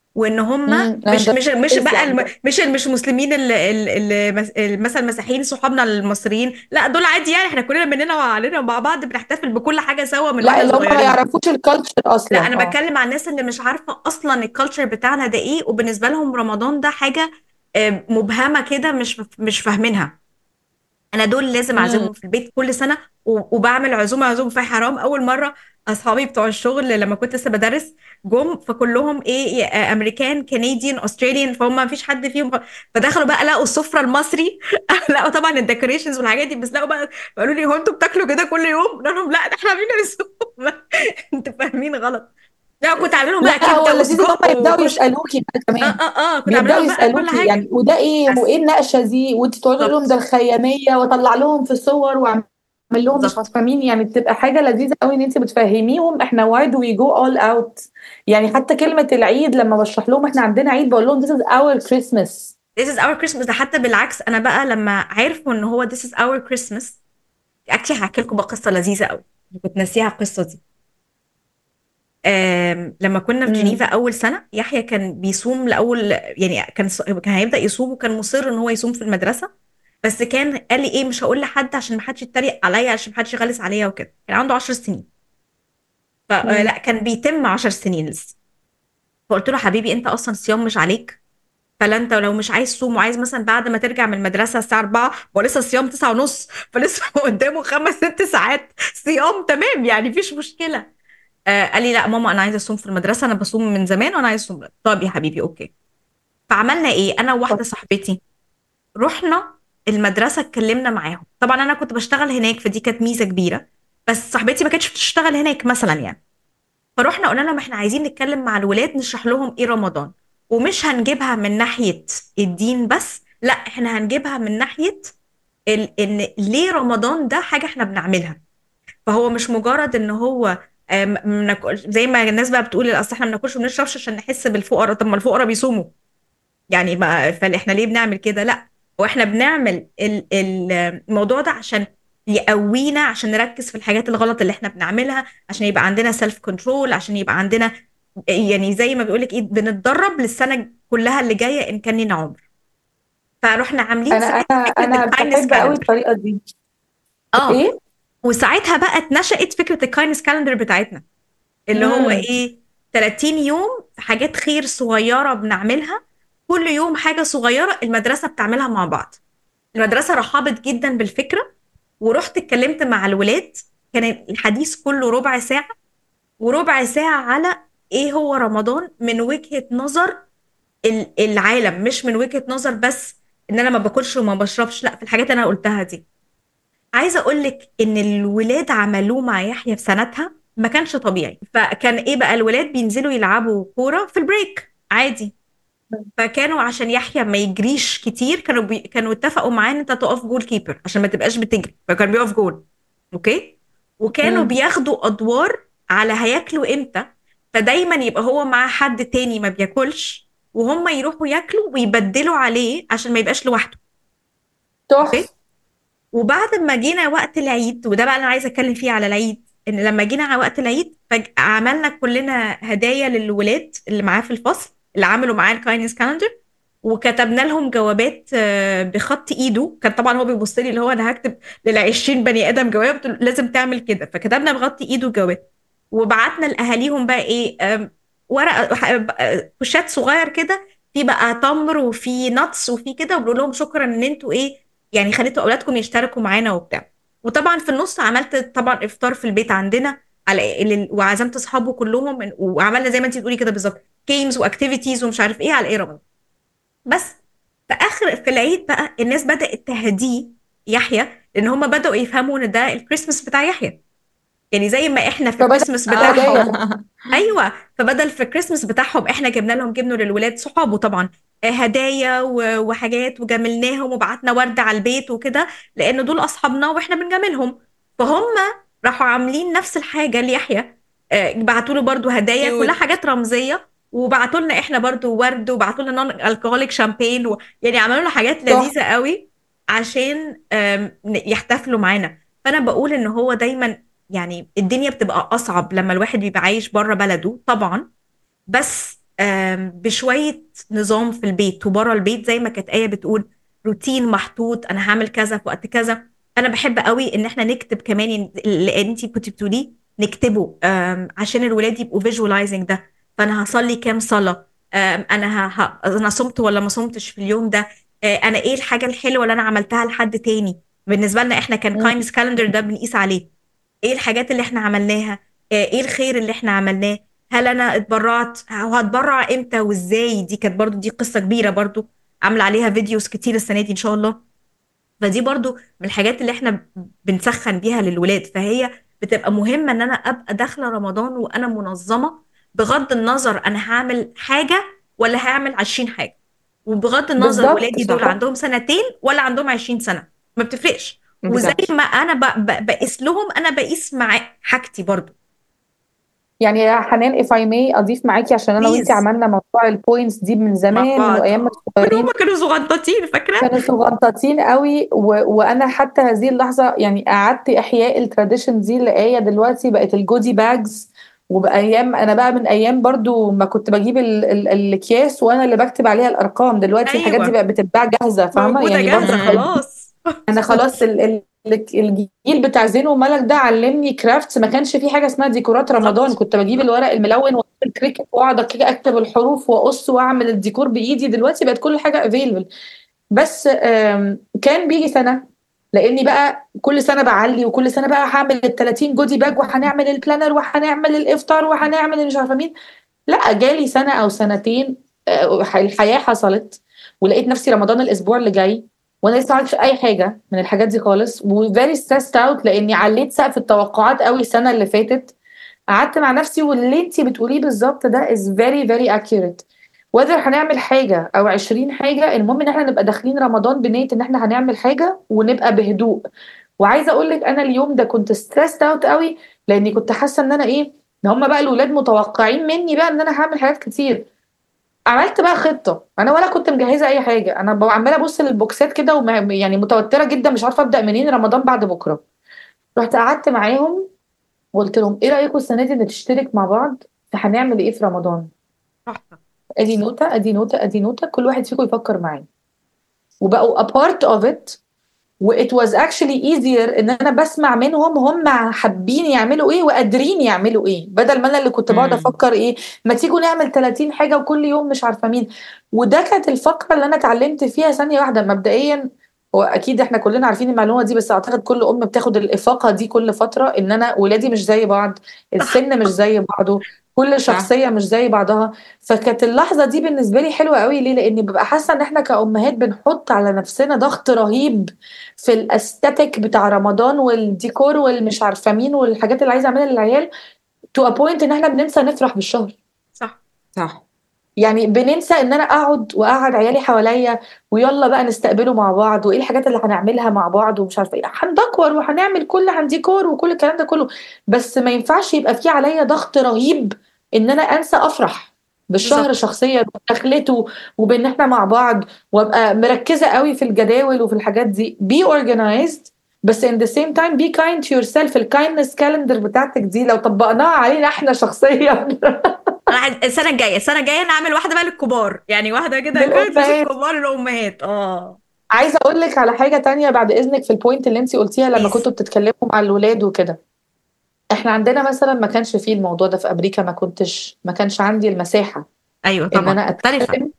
وان هم امم مش ده مش مش كويس بقى يعني الم... مش مش مسلمين اللي مثلا مسيحيين صحابنا المصريين لا دول عادي يعني احنا كلنا مننا وعلينا مع بعض بنحتفل بكل حاجه سوا من لا واحنا اللي هم ما صغيرين يعرفوش الكالتشر لا اصلا انا اه بتكلم عن الناس اللي مش عارفه اصلا الكالتشر بتاعنا ده ايه وبالنسبه لهم رمضان ده حاجه آه، مبهمه كده مش مش فاهمينها انا دول لازم امم اعزمهم في البيت كل سنه و- وبعمل عزومه عزومه في حرام اول مره اصحابي بتوع الشغل لما كنت لسه بدرس جم فكلهم ايه آه، امريكان كنديان استراليان فهم ما فيش حد فيهم فدخلوا بقى لقوا السفره المصري لقوا طبعا الديكوريشنز والحاجات دي بس لقوا بقى قالوا لي هو انتوا بتاكلوا كده كل يوم قلت لهم لا ده احنا عاملين عزومه انتوا فاهمين غلط لا كنت عامله لهم بقى لا هو كبده اللذيذ ان هم وسجق يبداوا وكشري يسالوكي بقى اه كمان اه اه كنت عامله بيبداوا لهم بقى كل يسالوكي حاجه يعني وده ايه بس وايه النقشه دي وانت تقولي لهم ده بالظبط الخياميه واطلع لهم في صور واعمل لهم مش بالظبط فاهمين يعني بتبقى حاجه لذيذه قوي ان انت بتفهميهم احنا why do we go all out يعني حتى كلمه العيد لما بشرح لهم احنا عندنا عيد بقول لهم this is our Christmas This is our Christmas ده حتى بالعكس انا بقى لما عرفوا ان هو this is our Christmas اكشلي هحكي لكم بقى قصه لذيذه قوي كنت ناسيها القصه دي آم، لما كنا في امم جنيفا اول سنه يحيى كان بيصوم لاول يعني كان ص- كان هيبدا يصوم وكان مصر ان هو يصوم في المدرسه بس كان قال لي ايه مش هقول لحد عشان ما حدش يتريق عليا عشان ما حدش يغلس عليا وكده كان عنده 10 سنين فلا امم كان بيتم 10 سنين لسه فقلت له حبيبي انت اصلا الصيام مش عليك فلا انت لو مش عايز تصوم وعايز مثلا بعد ما ترجع من المدرسه الساعه 4 هو لسه الصيام 9 ونص فلسه قدامه خمس ست ساعات صيام تمام يعني مفيش مشكله آه قال لي لا ماما انا عايزه اصوم في المدرسه انا بصوم من زمان وانا عايزه اصوم طب يا حبيبي اوكي فعملنا ايه انا وواحده صاحبتي رحنا المدرسه اتكلمنا معاهم طبعا انا كنت بشتغل هناك فدي كانت ميزه كبيره بس صاحبتي ما كانتش بتشتغل هناك مثلا يعني فروحنا قلنا لهم احنا عايزين نتكلم مع الولاد نشرح لهم ايه رمضان ومش هنجيبها من ناحيه الدين بس لا احنا هنجيبها من ناحيه ال... ان ليه رمضان ده حاجه احنا بنعملها فهو مش مجرد ان هو آم، مناكل زي ما الناس بقى بتقول اصل احنا ما بناكلش وما بنشربش عشان نحس بالفقراء طب ما الفقراء بيصوموا يعني ما فاحنا ليه بنعمل كده لا هو احنا بنعمل ال- ال- الموضوع ده عشان يقوينا عشان نركز في الحاجات الغلط اللي احنا بنعملها عشان يبقى عندنا سيلف كنترول عشان يبقى عندنا يعني زي ما بيقولك ايه بنتدرب للسنة كلها اللي جاية ان كان لنا عمر فروحنا عاملين انا ساعتها انا فكرة انا الكايندنس بحب قوي كالندر الطريقه دي اه ايه وساعتها بقى اتنشأت فكرة الكايندنس كالندر بتاعتنا اللي هو امم ايه 30 يوم حاجات خير صغيرة بنعملها كل يوم حاجة صغيرة المدرسة بتعملها مع بعض المدرسة رحبت جدا بالفكرة ورحت اتكلمت مع الولاد كان الحديث كله ربع ساعة وربع ساعة على ايه هو رمضان من وجهة نظر ال- العالم مش من وجهة نظر بس ان انا ما باكلش وما بشربش لا في الحاجات اللي انا قلتها دي عايزه اقول لك ان الولاد عملوه مع يحيى في سنتها ما كانش طبيعي فكان ايه بقى الولاد بينزلوا يلعبوا كوره في البريك عادي فكانوا عشان يحيى ما يجريش كتير كانوا بي... كانوا اتفقوا معاه ان انت تقف جول كيبر عشان ما تبقاش بتجري فكان بيقف جول اوكي وكانوا امم بياخدوا ادوار على هياكلوا امتى فدايما يبقى هو مع حد تاني ما بياكلش وهم يروحوا ياكلوا ويبدلوا عليه عشان ما يبقاش لوحده اوكي تحفه وبعد ما جينا وقت العيد وده بقى اللي انا عايزه اتكلم فيه على العيد ان لما جينا على وقت العيد فج- عملنا كلنا هدايا للولاد اللي معاه في الفصل اللي عملوا معاه الكاينس كالندر وكتبنا لهم جوابات آه، بخط ايده كان طبعا هو بيبص لي اللي هو انا هكتب لل 20 بني ادم جواب قلت له لازم تعمل كده فكتبنا بخط ايده جواب وبعتنا لاهاليهم بقى ايه آم، ورقه ح- كوشات صغير كده في بقى تمر وفي نتس وفي كده وبنقول لهم شكرا ان انتوا ايه يعني خليتوا اولادكم يشتركوا معانا وبتاع وطبعا في النص عملت طبعا افطار في البيت عندنا على لل- وعزمت اصحابه كلهم وعملنا زي ما انت بتقولي كده بالظبط جيمز واكتيفيتيز ومش عارف ايه على ايه رمضان بس في اخر في العيد بقى الناس بدات تهديه يحيى لان هم بداوا يفهموا ان ده الكريسماس بتاع يحيى يعني زي ما احنا في فبدأ الكريسماس بتاعهم هدايا ايوه فبدل في الكريسماس بتاعهم احنا جبنا لهم جبنه للولاد صحابه طبعا آه، هدايا و- وحاجات وجاملناهم وبعتنا ورد على البيت وكده لان دول اصحابنا واحنا بنجاملهم فهم راحوا عاملين نفس الحاجه ليحيى آه، بعتوا له برضو هدايا كلها كيوت حاجات رمزيه وبعتوا لنا احنا برضو ورد وبعتوا لنا نون الكهوليك شامبين و... يعني عملوا لنا حاجات تحفه لذيذه قوي عشان آم، يحتفلوا معانا فانا بقول ان هو دايما يعني الدنيا بتبقى اصعب لما الواحد بيبقى عايش بره بلده طبعا بس آم، بشويه نظام في البيت وبره البيت زي ما كانت ايه بتقول روتين محطوط انا هعمل كذا في وقت كذا انا بحب قوي ان احنا نكتب كمان ين- اللي انت كنت بتقوليه نكتبه آم، عشان الولاد يبقوا فيجواليزنج ده فانا هصلي كام صلاه آم، انا ه... ه... انا صمت ولا ما صمتش في اليوم ده آه، انا ايه الحاجه الحلوه اللي انا عملتها لحد تاني بالنسبه لنا احنا كان مم. كايندنس كالندر ده بنقيس عليه ايه الحاجات اللي احنا عملناها آه، ايه الخير اللي احنا عملناه هل انا اتبرعت وهتبرع امتى وازاي دي كانت برضو دي قصة كبيرة برضو عاملة عليها فيديوز كتير السنة دي ان شاء الله فدي برضو من الحاجات اللي احنا بنسخن بيها للولاد فهي بتبقى مهمة ان انا ابقى داخلة رمضان وانا منظمة بغض النظر انا هعمل حاجة ولا هعمل 20 حاجة وبغض النظر بالظبط ولادي دول صح عندهم سنتين ولا عندهم 20 سنة ما بتفرقش وزي بالظبط ما انا ب- ب- بقيس لهم انا بقيس مع حاجتي برضو يعني يا حنان if I may أضيف معاكي عشان أنا وإنتي بليز عملنا موضوع البوينتس دي من مع زمان من بعض أيام ما اه من صغيرين هما كانوا صغنطاطين فاكرة كانوا صغنطاطين قوي و... وانا حتى هذه اللحظه يعني قعدت احياء التراديشن دي اللي هي دلوقتي بقت الجودي باجز وبايام انا بقى من ايام برضو ما كنت بجيب ال... ال... الاكياس وانا اللي بكتب عليها الارقام دلوقتي الحاجات دي ايوه بقت بتتباع جاهزه فاهمه موجودة يعني برضو جاهزة مم. خلاص خلاص انا خلاص ال... ال... الجيل بتاع زين وملك ده علمني كرافتس ما كانش في حاجه اسمها ديكورات رمضان بالظبط كنت بجيب بالظبط الورق الملون واجيب الكريكت واقعد اكتب الحروف واقص واعمل الديكور بايدي دلوقتي بقت كل حاجه افيلبل بس آم، كان بيجي سنه لاني بقى كل سنه بعلي وكل سنه بقى هعمل ال 30 جودي باج وهنعمل البلانر وهنعمل الافطار وهنعمل مش عارفه مين لا جالي سنه او سنتين آه، الحياه حصلت ولقيت نفسي رمضان الاسبوع اللي جاي وانا لسه ما عملتش اي حاجه من الحاجات دي خالص وفيري ستريسد اوت لاني عليت سقف التوقعات قوي السنه اللي فاتت قعدت مع نفسي واللي انت بتقوليه بالظبط ده is very very accurate whether هنعمل حاجة أو 20 حاجة المهم إن احنا نبقى داخلين رمضان بنية إن احنا هنعمل حاجة ونبقى بهدوء وعايزة أقول لك أنا اليوم ده كنت ستريسد أوت قوي لأني كنت حاسة إن أنا إيه إن هما بقى الولاد متوقعين مني بقى إن أنا هعمل حاجات كتير عملت بقى خطة أنا ولا كنت مجهزة أي حاجة أنا ببقى عمالة أبص للبوكسات كده وم- يعني متوترة جدا مش عارفة أبدأ منين رمضان بعد بكرة رحت قعدت معاهم وقلت لهم إيه رأيكم السنة دي نشترك مع بعض في هنعمل إيه في رمضان تحفة ادي نوتة ادي نوتة ادي نوتة كل واحد فيكم يفكر معايا وبقوا a part of it و it was actually easier ان انا بسمع منهم هم حابين يعملوا ايه وقادرين يعملوا ايه بدل ما انا اللي كنت بقعد مم. افكر ايه ما تيجوا نعمل 30 حاجه وكل يوم مش عارفه مين وده كانت الفقره اللي انا اتعلمت فيها ثانيه واحده مبدئيا واكيد احنا كلنا عارفين المعلومه دي بس اعتقد كل ام بتاخد الافاقه دي كل فتره ان انا ولادي مش زي بعض السن مش زي بعضه كل صح شخصيه مش زي بعضها فكانت اللحظه دي بالنسبه لي حلوه قوي ليه لاني ببقى حاسه ان احنا كامهات بنحط على نفسنا ضغط رهيب في الاستاتيك بتاع رمضان والديكور والمش عارفه مين والحاجات اللي عايزه اعملها للعيال تو ا بوينت ان احنا بننسى نفرح بالشهر صح صح يعني بننسى ان انا اقعد واقعد عيالي حواليا ويلا بقى نستقبله مع بعض وايه الحاجات اللي هنعملها مع بعض ومش عارفه ايه هندكور وهنعمل كل هنديكور وكل الكلام ده كله بس ما ينفعش يبقى في عليا ضغط رهيب ان انا انسى افرح بالشهر بالظبط شخصيا ودخلته وبان احنا مع بعض وابقى مركزه قوي في الجداول وفي الحاجات دي be organized بس in the same time be kind to yourself الكايندنس كالندر بتاعتك دي لو طبقناها علينا احنا شخصيا انا عايز- السنة الجاية السنة الجاية نعمل واحدة بقى للكبار يعني واحدة كده كده مش للأمهات الكبار الأمهات اه عايزه اقول لك على حاجه تانية بعد اذنك في البوينت اللي انت قلتيها لما بليز كنتوا بتتكلموا مع الولاد وكده احنا عندنا مثلا ما كانش فيه الموضوع ده في امريكا ما كنتش ما كانش عندي المساحه ايوه ان طبعا انا مختلفة اتكلم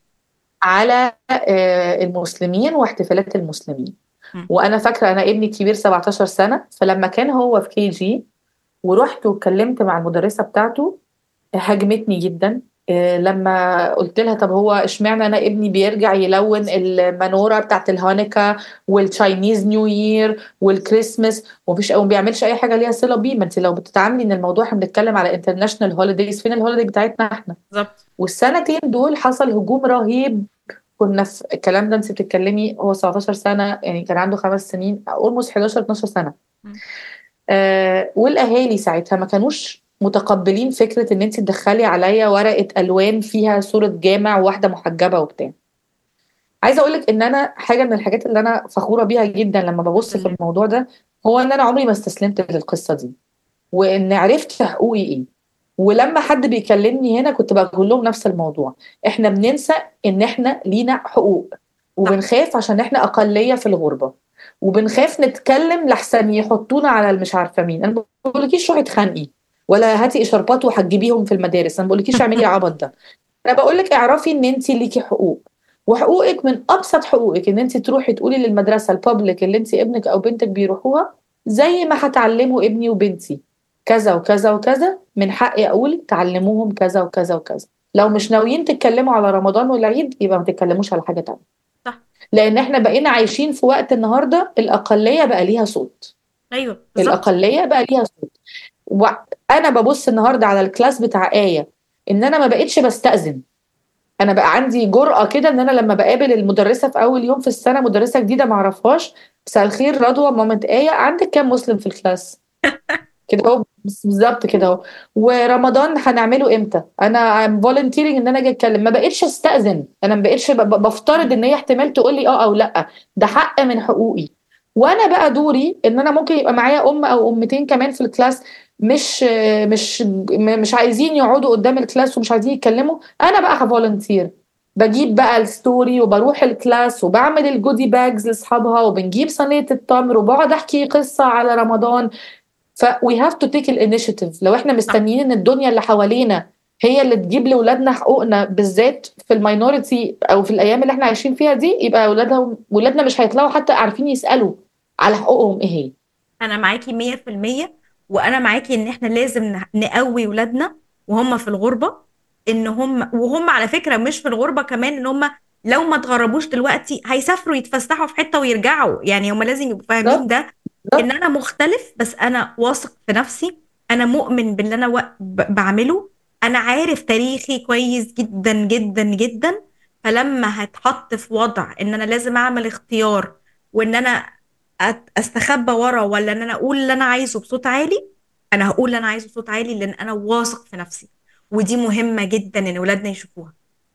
على آه، المسلمين واحتفالات المسلمين مم. وانا فاكره انا ابني الكبير 17 سنه فلما كان هو في كي جي ورحت واتكلمت مع المدرسه بتاعته هاجمتني جدا آه، لما قلت لها طب هو اشمعنى انا ابني بيرجع يلون المانورا بتاعت الهانيكا والتشاينيز نيو يير والكريسماس ومفيش او ما بيعملش اي حاجه ليها صله بيه ما انت لو بتتعاملي ان الموضوع احنا بنتكلم على انترناشونال هوليديز فين الهوليدي بتاعتنا احنا بالظبط والسنتين دول حصل هجوم رهيب كنا في الكلام ده انت بتتكلمي هو 17 سنه يعني كان عنده خمس سنين اولموست 11 12 سنه مم. آه والاهالي ساعتها ما كانوش متقبلين فكره ان انت تدخلي عليا ورقه الوان فيها صوره جامع وواحده محجبه وبتاع عايزه اقول لك ان انا حاجه من الحاجات اللي انا فخوره بيها جدا لما ببص في لله. الموضوع ده هو ان انا عمري ما استسلمت للقصه دي وان عرفت حقوقي ايه ولما حد بيكلمني هنا كنت بقول لهم نفس الموضوع احنا بننسى ان احنا لينا حقوق وبنخاف عشان احنا اقليه في الغربه وبنخاف نتكلم لحسن يحطونا على المش عارفه مين انا ما بقولكيش روحي اتخانقي ولا هاتي اشاربات وهتجيبيهم في المدارس انا ما بقولكيش اعملي عبط ده انا بقول لك اعرفي ان انت ليكي حقوق وحقوقك من ابسط حقوقك ان انت تروحي تقولي للمدرسه البابليك اللي انت ابنك او بنتك بيروحوها زي ما هتعلموا ابني وبنتي كذا وكذا وكذا من حقي اقول تعلموهم كذا وكذا وكذا لو مش ناويين تتكلموا على رمضان والعيد يبقى ما تتكلموش على حاجه تانية صح لان احنا بقينا عايشين في وقت النهارده الاقليه بقى ليها صوت ايوه بالظبط الاقليه بقى ليها صوت وانا ببص النهارده على الكلاس بتاع ايه ان انا ما بقتش بستأذن انا بقى عندي جرأة كده ان انا لما بقابل المدرسة في اول يوم في السنة مدرسة جديدة ما اعرفهاش مساء الخير رضوى مامة آية عندك كام مسلم في الكلاس كده اهو بس- بالظبط كده اهو ورمضان هنعمله امتى انا ام فولنتيرنج ان انا اجي اتكلم ما بقتش استأذن انا ما بقتش ب- ب- بفترض ان هي احتمال تقول لي اه او لا ده حق من حقوقي وانا بقى دوري ان انا ممكن يبقى معايا ام او امتين كمان في الكلاس مش مش مش عايزين يقعدوا قدام الكلاس ومش عايزين يتكلموا انا بقى هفولنتير بجيب بقى الستوري وبروح الكلاس وبعمل الجودي باجز لاصحابها وبنجيب صينيه التمر وبقعد احكي قصه على رمضان ف we have to take الانيشيتيف لو احنا مستنيين ان الدنيا اللي حوالينا هي اللي تجيب لاولادنا حقوقنا بالذات في الماينورتي او في الايام اللي احنا عايشين فيها دي يبقى اولادها ولادنا مش هيطلعوا حتى عارفين يسالوا على حقوقهم ايه هي انا معاكي مية في المية وانا معاكي ان احنا لازم ن- نقوي ولادنا وهم في الغربة ان هم وهم على فكرة مش في الغربة كمان ان هم لو ما اتغربوش دلوقتي هيسافروا يتفسحوا في حتة ويرجعوا يعني هم لازم يبقوا فاهمين بالظبط ده بالظبط ان انا مختلف بس انا واثق في نفسي انا مؤمن باللي انا وا- ب- بعمله انا عارف تاريخي كويس جدا جدا جدا فلما هتحط في وضع ان انا لازم اعمل اختيار وان انا أت- استخبى ورا ولا ان انا اقول اللي انا عايزه بصوت عالي انا هقول اللي انا عايزه بصوت عالي لان انا واثق في نفسي ودي مهمة جدا ان ولادنا يشوفوها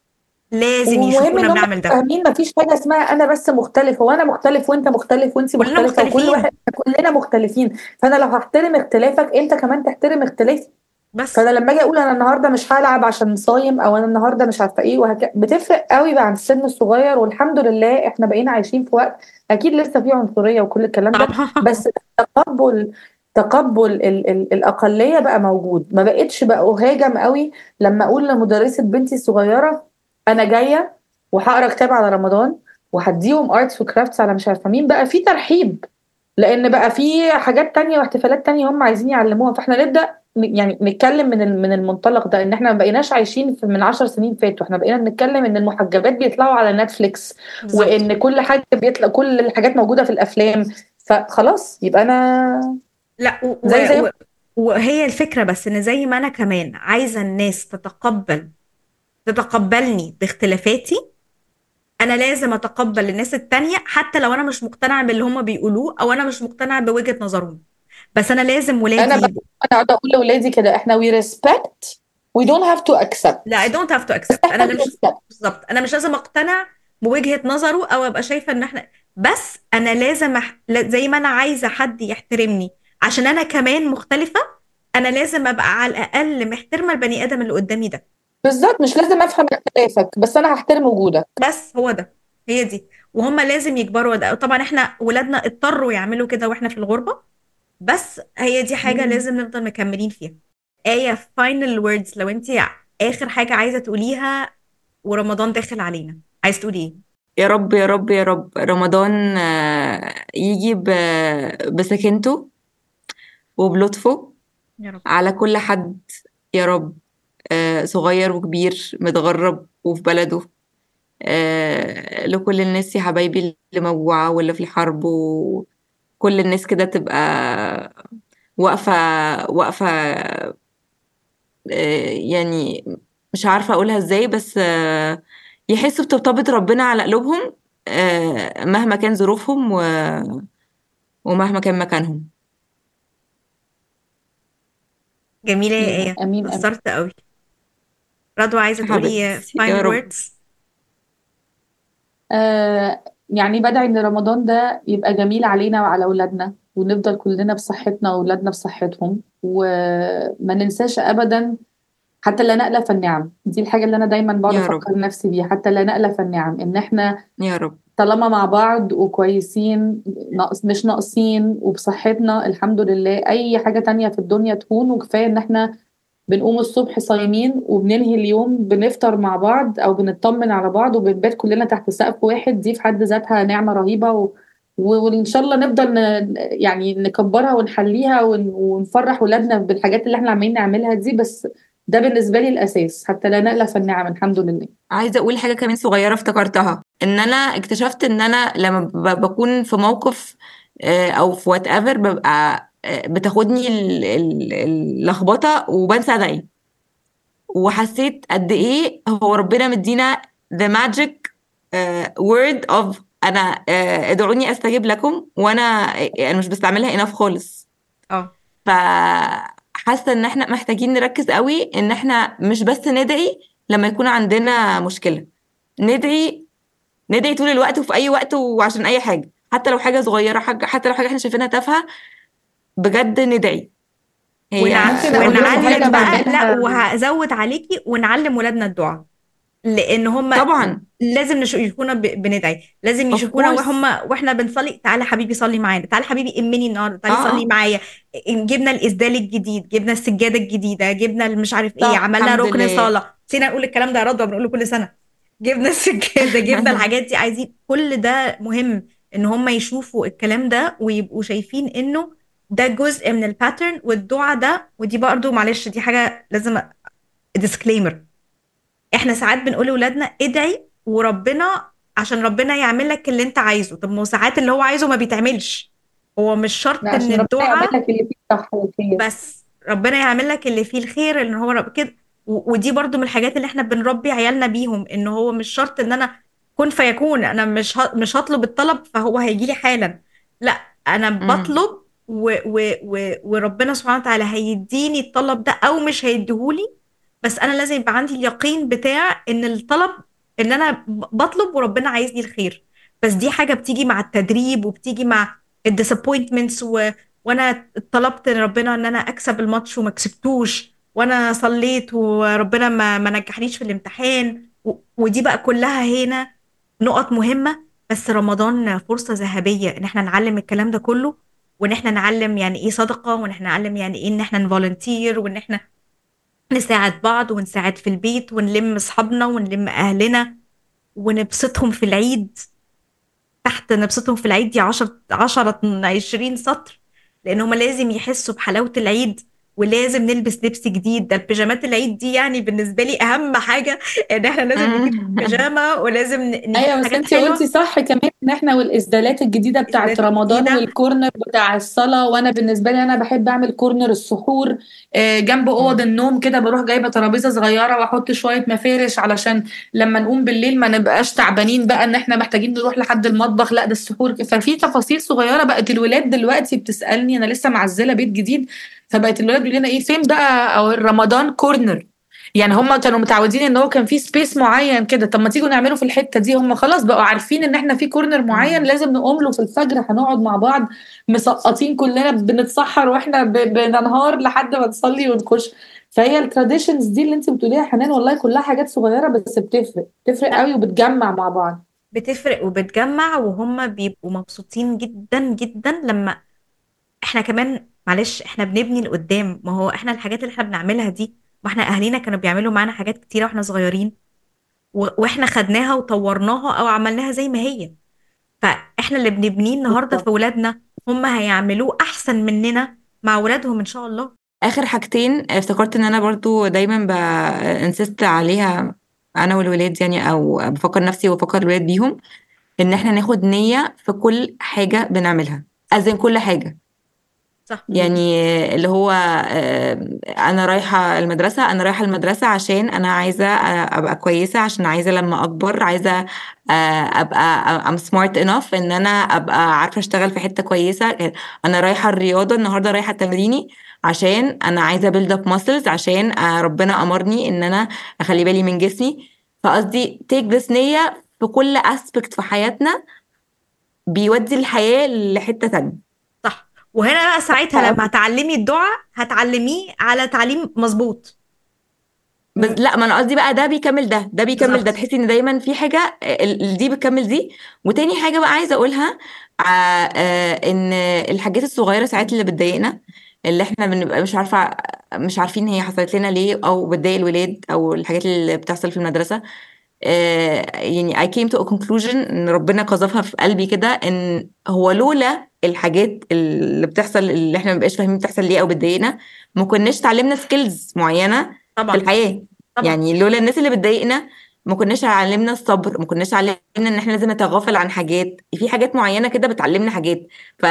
لازم ومهم يشوفونا ان هم بنعمل ده فاهمين مفيش حاجه اسمها انا بس مختلف وانا مختلف وانت مختلف وانت كلنا مختلفه وكل مختلفين واحد كلنا مختلفين فانا لو هحترم اختلافك انت كمان تحترم اختلافي بس فانا لما اجي اقول انا النهارده مش هلعب عشان صايم او انا النهارده مش عارفه ايه وهك... بتفرق قوي بعد السن الصغير والحمد لله احنا بقينا عايشين في وقت اكيد لسه فيه عنصريه وكل الكلام ده طبعا بس تقبل تقبل ال ال الاقليه بقى موجود ما بقتش بقى اهاجم قوي لما اقول لمدرسه بنتي الصغيره انا جايه وهقرا كتاب على رمضان وهديهم ارتس وكرافتس على مش عارفه مين بقى في ترحيب لان بقى في حاجات تانية واحتفالات تانية هم عايزين يعلموها فاحنا نبدا ن- يعني نتكلم من ال- من المنطلق ده ان احنا ما بقيناش عايشين في من عشر سنين فاتوا احنا بقينا بنتكلم ان المحجبات بيطلعوا على نتفليكس بالظبط وان كل حاجه بيطلع كل الحاجات موجوده في الافلام فخلاص يبقى انا لا و... و... زي زي و... وهي الفكرة بس ان زي ما انا كمان عايزة الناس تتقبل تتقبلني باختلافاتي انا لازم اتقبل الناس التانية حتى لو انا مش مقتنعة باللي هما بيقولوه او انا مش مقتنعة بوجهة نظرهم بس انا لازم ولادي انا بقى يبقوا انا قاعده اقول لاولادي كده احنا we respect we don't have to accept لا I don't have to بس accept انا احنا مش بنaccept بالظبط انا مش لازم اقتنع بوجهة نظره او ابقى شايفة ان احنا بس انا لازم أح... لا- زي ما انا عايزة حد يحترمني عشان انا كمان مختلفة انا لازم ابقى على الاقل محترمة البني ادم اللي قدامي ده بالظبط مش لازم افهم اختلافك بس انا هحترم وجودك بس هو ده هي دي وهم لازم يكبروا ده طبعا احنا ولادنا اضطروا يعملوا كده واحنا في الغربة بس هي دي حاجة مم. لازم نفضل مكملين فيها آية final words لو انت آخر حاجة عايزة تقوليها ورمضان داخل علينا عايز تقولي ايه؟ يا رب يا رب يا رب رمضان آه، يجي ب- بسكينته وبلطفه يا رب على كل حد يا رب آه، صغير وكبير متغرب وفي بلده آه، لكل الناس يا حبايبي اللي موجوعة واللي في الحرب وكل الناس كده تبقى واقفة واقفة آه، يعني مش عارفة أقولها إزاي بس آه، يحسوا بطبطبة ربنا على قلوبهم آه، مهما كان ظروفهم و... ومهما كان مكانهم جميلة يا امين آية امين امين أثرت قوي رضوى عايزة تقولي حبيبتي يا final رب words آه يعني بدعي ان رمضان ده يبقى جميل علينا وعلى اولادنا ونفضل كلنا بصحتنا واولادنا بصحتهم وما ننساش ابدا حتى لا نألف النعم دي الحاجة اللي أنا دايما بقعد يا رب أفكر نفسي بيها حتى لا نألف النعم إن إحنا يا رب طالما مع بعض وكويسين ناقص مش ناقصين وبصحتنا الحمد لله أي حاجة تانية في الدنيا تكون وكفاية إن إحنا بنقوم الصبح صايمين وبننهي اليوم بنفطر مع بعض أو بنطمن على بعض وبنبات كلنا تحت سقف واحد دي في حد ذاتها نعمة رهيبة و... و- وإن شاء الله نفضل ن... يعني نكبرها ونحليها ون... ونفرح ولادنا بالحاجات اللي إحنا عمالين نعملها دي بس ده بالنسبة لي الأساس حتى لا نألف النعم الحمد لله عايزة أقول حاجة كمان صغيرة افتكرتها إن أنا اكتشفت إن أنا لما ب- بكون في موقف آه، أو في وات ايفر ببقى آه، بتاخدني ال- ال- اللخبطة وبنسى أدعي وحسيت قد إيه هو ربنا مدينا the magic آه، word of أنا آه، ادعوني أستجيب لكم وأنا أنا مش بستعملها enough خالص اه فحاسه ان احنا محتاجين نركز قوي ان احنا مش بس ندعي لما يكون عندنا مشكله ندعي ندعي طول الوقت وفي اي وقت وعشان اي حاجه حتى لو حاجه صغيره حاجه حتى لو حاجه احنا شايفينها تافهه بجد ندعي هي ونع... ممكن أقول لكم حاجة ونعلم بقى بعدين لا وهزود عليكي ونعلم ولادنا الدعاء لان هم طبعا لازم نش- يشوفونا ب- بندعي لازم of يشوفونا course وهم واحنا بنصلي تعالى حبيبي صلي معانا تعالى حبيبي امني النهارده تعالى اه صلي اه معايا جبنا الاسدال الجديد جبنا السجاده الجديده جبنا مش عارف ايه صح عملنا الحمد ركن لله صلاه نسينا نقول الكلام ده يا رضوى بنقوله كل سنه جبنا السجاده جبنا الحاجات دي عايزين كل ده مهم ان هم يشوفوا الكلام ده ويبقوا شايفين انه ده جزء من الباترن والدعاء ده ودي برضه معلش دي حاجه لازم ديسكليمر احنا ساعات بنقول لاولادنا ادعي وربنا عشان ربنا يعمل لك اللي انت عايزه طب ما هو ساعات اللي هو عايزه ما بيتعملش هو مش شرط لا ان عشان ربنا يعمل الدعاء لك اللي فيه صح والخير بس ربنا يعمل لك اللي فيه الخير ان هو رب كده و- ودي برضو من الحاجات اللي احنا بنربي عيالنا بيهم ان هو مش شرط ان انا كن فيكون انا مش ه- مش هطلب الطلب فهو هيجي لي حالا لا انا امم بطلب و و و وربنا سبحانه وتعالى هيديني الطلب ده او مش هيديهولي بس انا لازم يبقى عندي اليقين بتاع ان الطلب ان انا ب- بطلب وربنا عايزني الخير بس دي حاجة بتيجي مع التدريب وبتيجي مع الديسابوينتمنتس و... وانا طلبت ربنا ان انا اكسب الماتش وما كسبتوش وانا صليت وربنا ما ما نجحنيش في الامتحان و... ودي بقى كلها هنا نقط مهمة بس رمضان فرصة ذهبية ان احنا نعلم الكلام ده كله وان احنا نعلم يعني ايه صدقة وان احنا نعلم يعني ايه ان احنا نفولنتير وان احنا نساعد بعض ونساعد في البيت ونلم اصحابنا ونلم اهلنا ونبسطهم في العيد تحت نبسطهم في العيد دي 10 10 20 سطر لان هم لازم يحسوا بحلاوة العيد ولازم نلبس لبس جديد ده البيجامات العيد دي يعني بالنسبة لي اهم حاجة ان احنا لازم نجيب بيجامة ولازم ن- نجيب ايوه بس حاجات انت قلتي حلوة صح كمان ان احنا والاسدالات الجديده بتاعت إسدالات رمضان جديدة والكورنر بتاع الصلاه وانا بالنسبه لي انا بحب اعمل كورنر السحور آه، جنب اوض مم. النوم كده بروح جايبه ترابيزه صغيره واحط شويه مفارش علشان لما نقوم بالليل ما نبقاش تعبانين بقى ان احنا محتاجين نروح لحد المطبخ لا ده السحور ففي تفاصيل صغيره بقت الولاد دلوقتي بتسالني انا لسه معزله بيت جديد فبقت الولاد بيقولوا لنا ايه فين بقى او رمضان كورنر يعني هم كانوا متعودين ان هو كان في سبيس معين كده طب ما تيجوا نعمله في الحته دي هم خلاص بقوا عارفين ان احنا في كورنر معين مم. لازم نقوم له في الفجر هنقعد مع بعض مسقطين كلنا بنتسحر واحنا ب- بننهار لحد ما نصلي ونخش فهي التراديشنز دي اللي انت بتقوليها يا حنان والله كلها حاجات صغيره بس بتفرق بتفرق لا قوي وبتجمع مع بعض بتفرق وبتجمع وهم بيبقوا مبسوطين جدا جدا لما احنا كمان معلش احنا بنبني لقدام ما هو احنا الحاجات اللي احنا بنعملها دي ما احنا اهالينا كانوا بيعملوا معانا حاجات كتيرة واحنا صغيرين و- واحنا خدناها وطورناها او عملناها زي ما هي فاحنا اللي بنبنيه النهارده بالظبط في ولادنا هم هيعملوه احسن مننا مع ولادهم ان شاء الله اخر حاجتين افتكرت ان انا برضو دايما بانسست عليها انا والولاد يعني او بفكر نفسي وبفكر الولاد بيهم ان احنا ناخد نية في كل حاجة بنعملها أذن كل حاجة صح يعني اللي هو آه، انا رايحه المدرسه انا رايحه المدرسه عشان انا عايزه آه، ابقى كويسه عشان عايزه لما اكبر عايزه آه، ابقى I'm smart enough ان انا ابقى عارفه اشتغل في حته كويسه انا رايحه الرياضه النهارده رايحه تمريني عشان انا عايزه build up muscles عشان آه، ربنا امرني ان انا اخلي بالي من جسمي فقصدي take this نيه في كل aspect في حياتنا بيودي الحياه لحته تانية صح وهنا بقى ساعتها لما هتعلمي الدعاء هتعلميه على تعليم مظبوط بس لا ما انا قصدي بقى ده بيكمل ده ده بيكمل ده بالظبط تحسي ان دايما في حاجه ال- ال- دي بتكمل دي وتاني حاجه بقى عايزه اقولها ع- آه، ان الحاجات الصغيره ساعات اللي بتضايقنا اللي احنا بنبقى مش عارفه مش عارفين هي حصلت لنا ليه او بتضايق الولاد او الحاجات اللي بتحصل في المدرسه آه، يعني I came to a conclusion ان ربنا قذفها في قلبي كده ان هو لولا الحاجات اللي بتحصل اللي احنا مبقاش فاهمين بتحصل ليه او بتضايقنا ما كناش اتعلمنا سكيلز معينه في طبعا الحياه طبعا يعني لولا الناس اللي بتضايقنا ما كناش علمنا الصبر ما كناش علمنا ان احنا لازم نتغافل عن حاجات في حاجات معينه كده بتعلمنا حاجات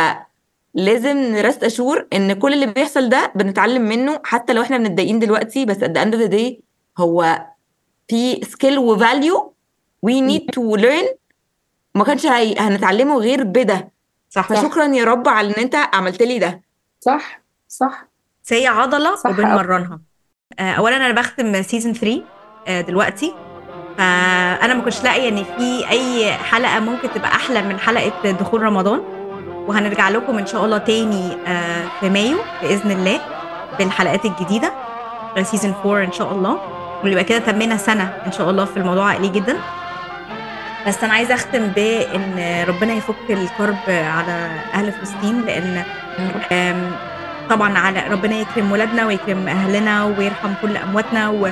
فلازم نرست اشور ان كل اللي بيحصل ده بنتعلم منه حتى لو احنا متضايقين دلوقتي بس at the end of the day هو في سكيل وفاليو we need to learn ما كانش هي... هنتعلمه غير بده صح صح فشكرا يا رب على ان انت عملت لي ده صح صح بس هي عضله صح أوي وبنمرنها آه، اولا انا بختم سيزون 3 آه، دلوقتي فانا ما كنتش لاقيه ان في اي حلقه ممكن تبقى احلى من حلقه دخول رمضان وهنرجع لكم ان شاء الله تاني آه، في مايو باذن الله بالحلقات الجديده سيزون 4 ان شاء الله ويبقى كده تمينا سنه ان شاء الله في الموضوع عائلي جدا بس انا عايزه اختم بان ربنا يفك الكرب على اهل فلسطين لان يا رب آم، طبعا على ربنا يكرم ولادنا ويكرم اهلنا ويرحم كل امواتنا و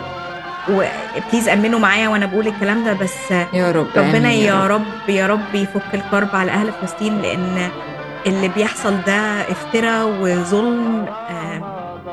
وبليز امنوا معايا وانا بقول الكلام ده بس يا رب ربنا آمين يا يا رب رب يا رب يفك الكرب على اهل فلسطين لان اللي بيحصل ده افتراء وظلم آم،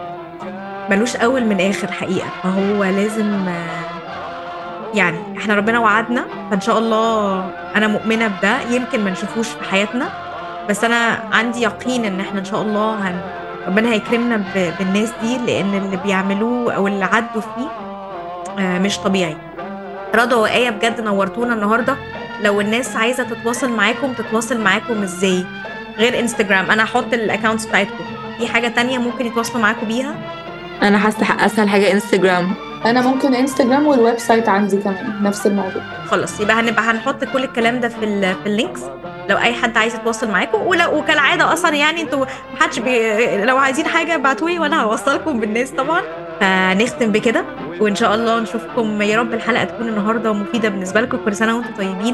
ملوش اول من اخر حقيقه فهو لازم آه، يعني احنا ربنا وعدنا فان شاء الله انا مؤمنه بده يمكن ما نشوفوش في حياتنا بس انا عندي يقين ان احنا ان شاء الله هن ربنا هيكرمنا ب- بالناس دي لان اللي بيعملوه او اللي عدوا فيه آه، مش طبيعي رضا وآية بجد نورتونا النهارده لو الناس عايزه تتواصل معاكم تتواصل معاكم ازاي غير انستجرام انا هحط الاكونتس بتاعتكم في حاجه تانية ممكن يتواصلوا معاكم بيها انا حاسه اسهل حاجه انستجرام انا ممكن انستجرام والويب سايت عندي كمان نفس الموضوع خلاص يبقى هنبقى هنحط كل الكلام ده في ال في اللينكس لو اي حد عايز يتواصل معاكم ولو وكالعاده اصلا يعني انتوا محدش بي لو عايزين حاجه ابعتوا لي وانا هوصلكم بالناس طبعا فنختم بكده وان شاء الله نشوفكم يا رب الحلقه تكون النهارده مفيده بالنسبه لكم كل سنه وانتم طيبين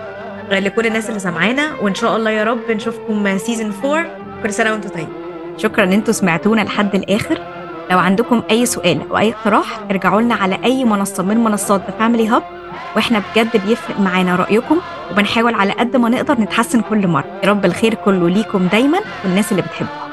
لكل الناس اللي سامعانا وان شاء الله يا رب نشوفكم سيزون 4 كل سنه وانتم طيبين شكرا ان انتوا سمعتونا لحد الاخر لو عندكم اي سؤال او اي اقتراح ارجعوا لنا على اي منصه من منصات ذا فاميلي هاب واحنا بجد بيفرق معانا رايكم وبنحاول على قد ما نقدر نتحسن كل مره يا رب الخير كله ليكم دايما والناس اللي بتحبكم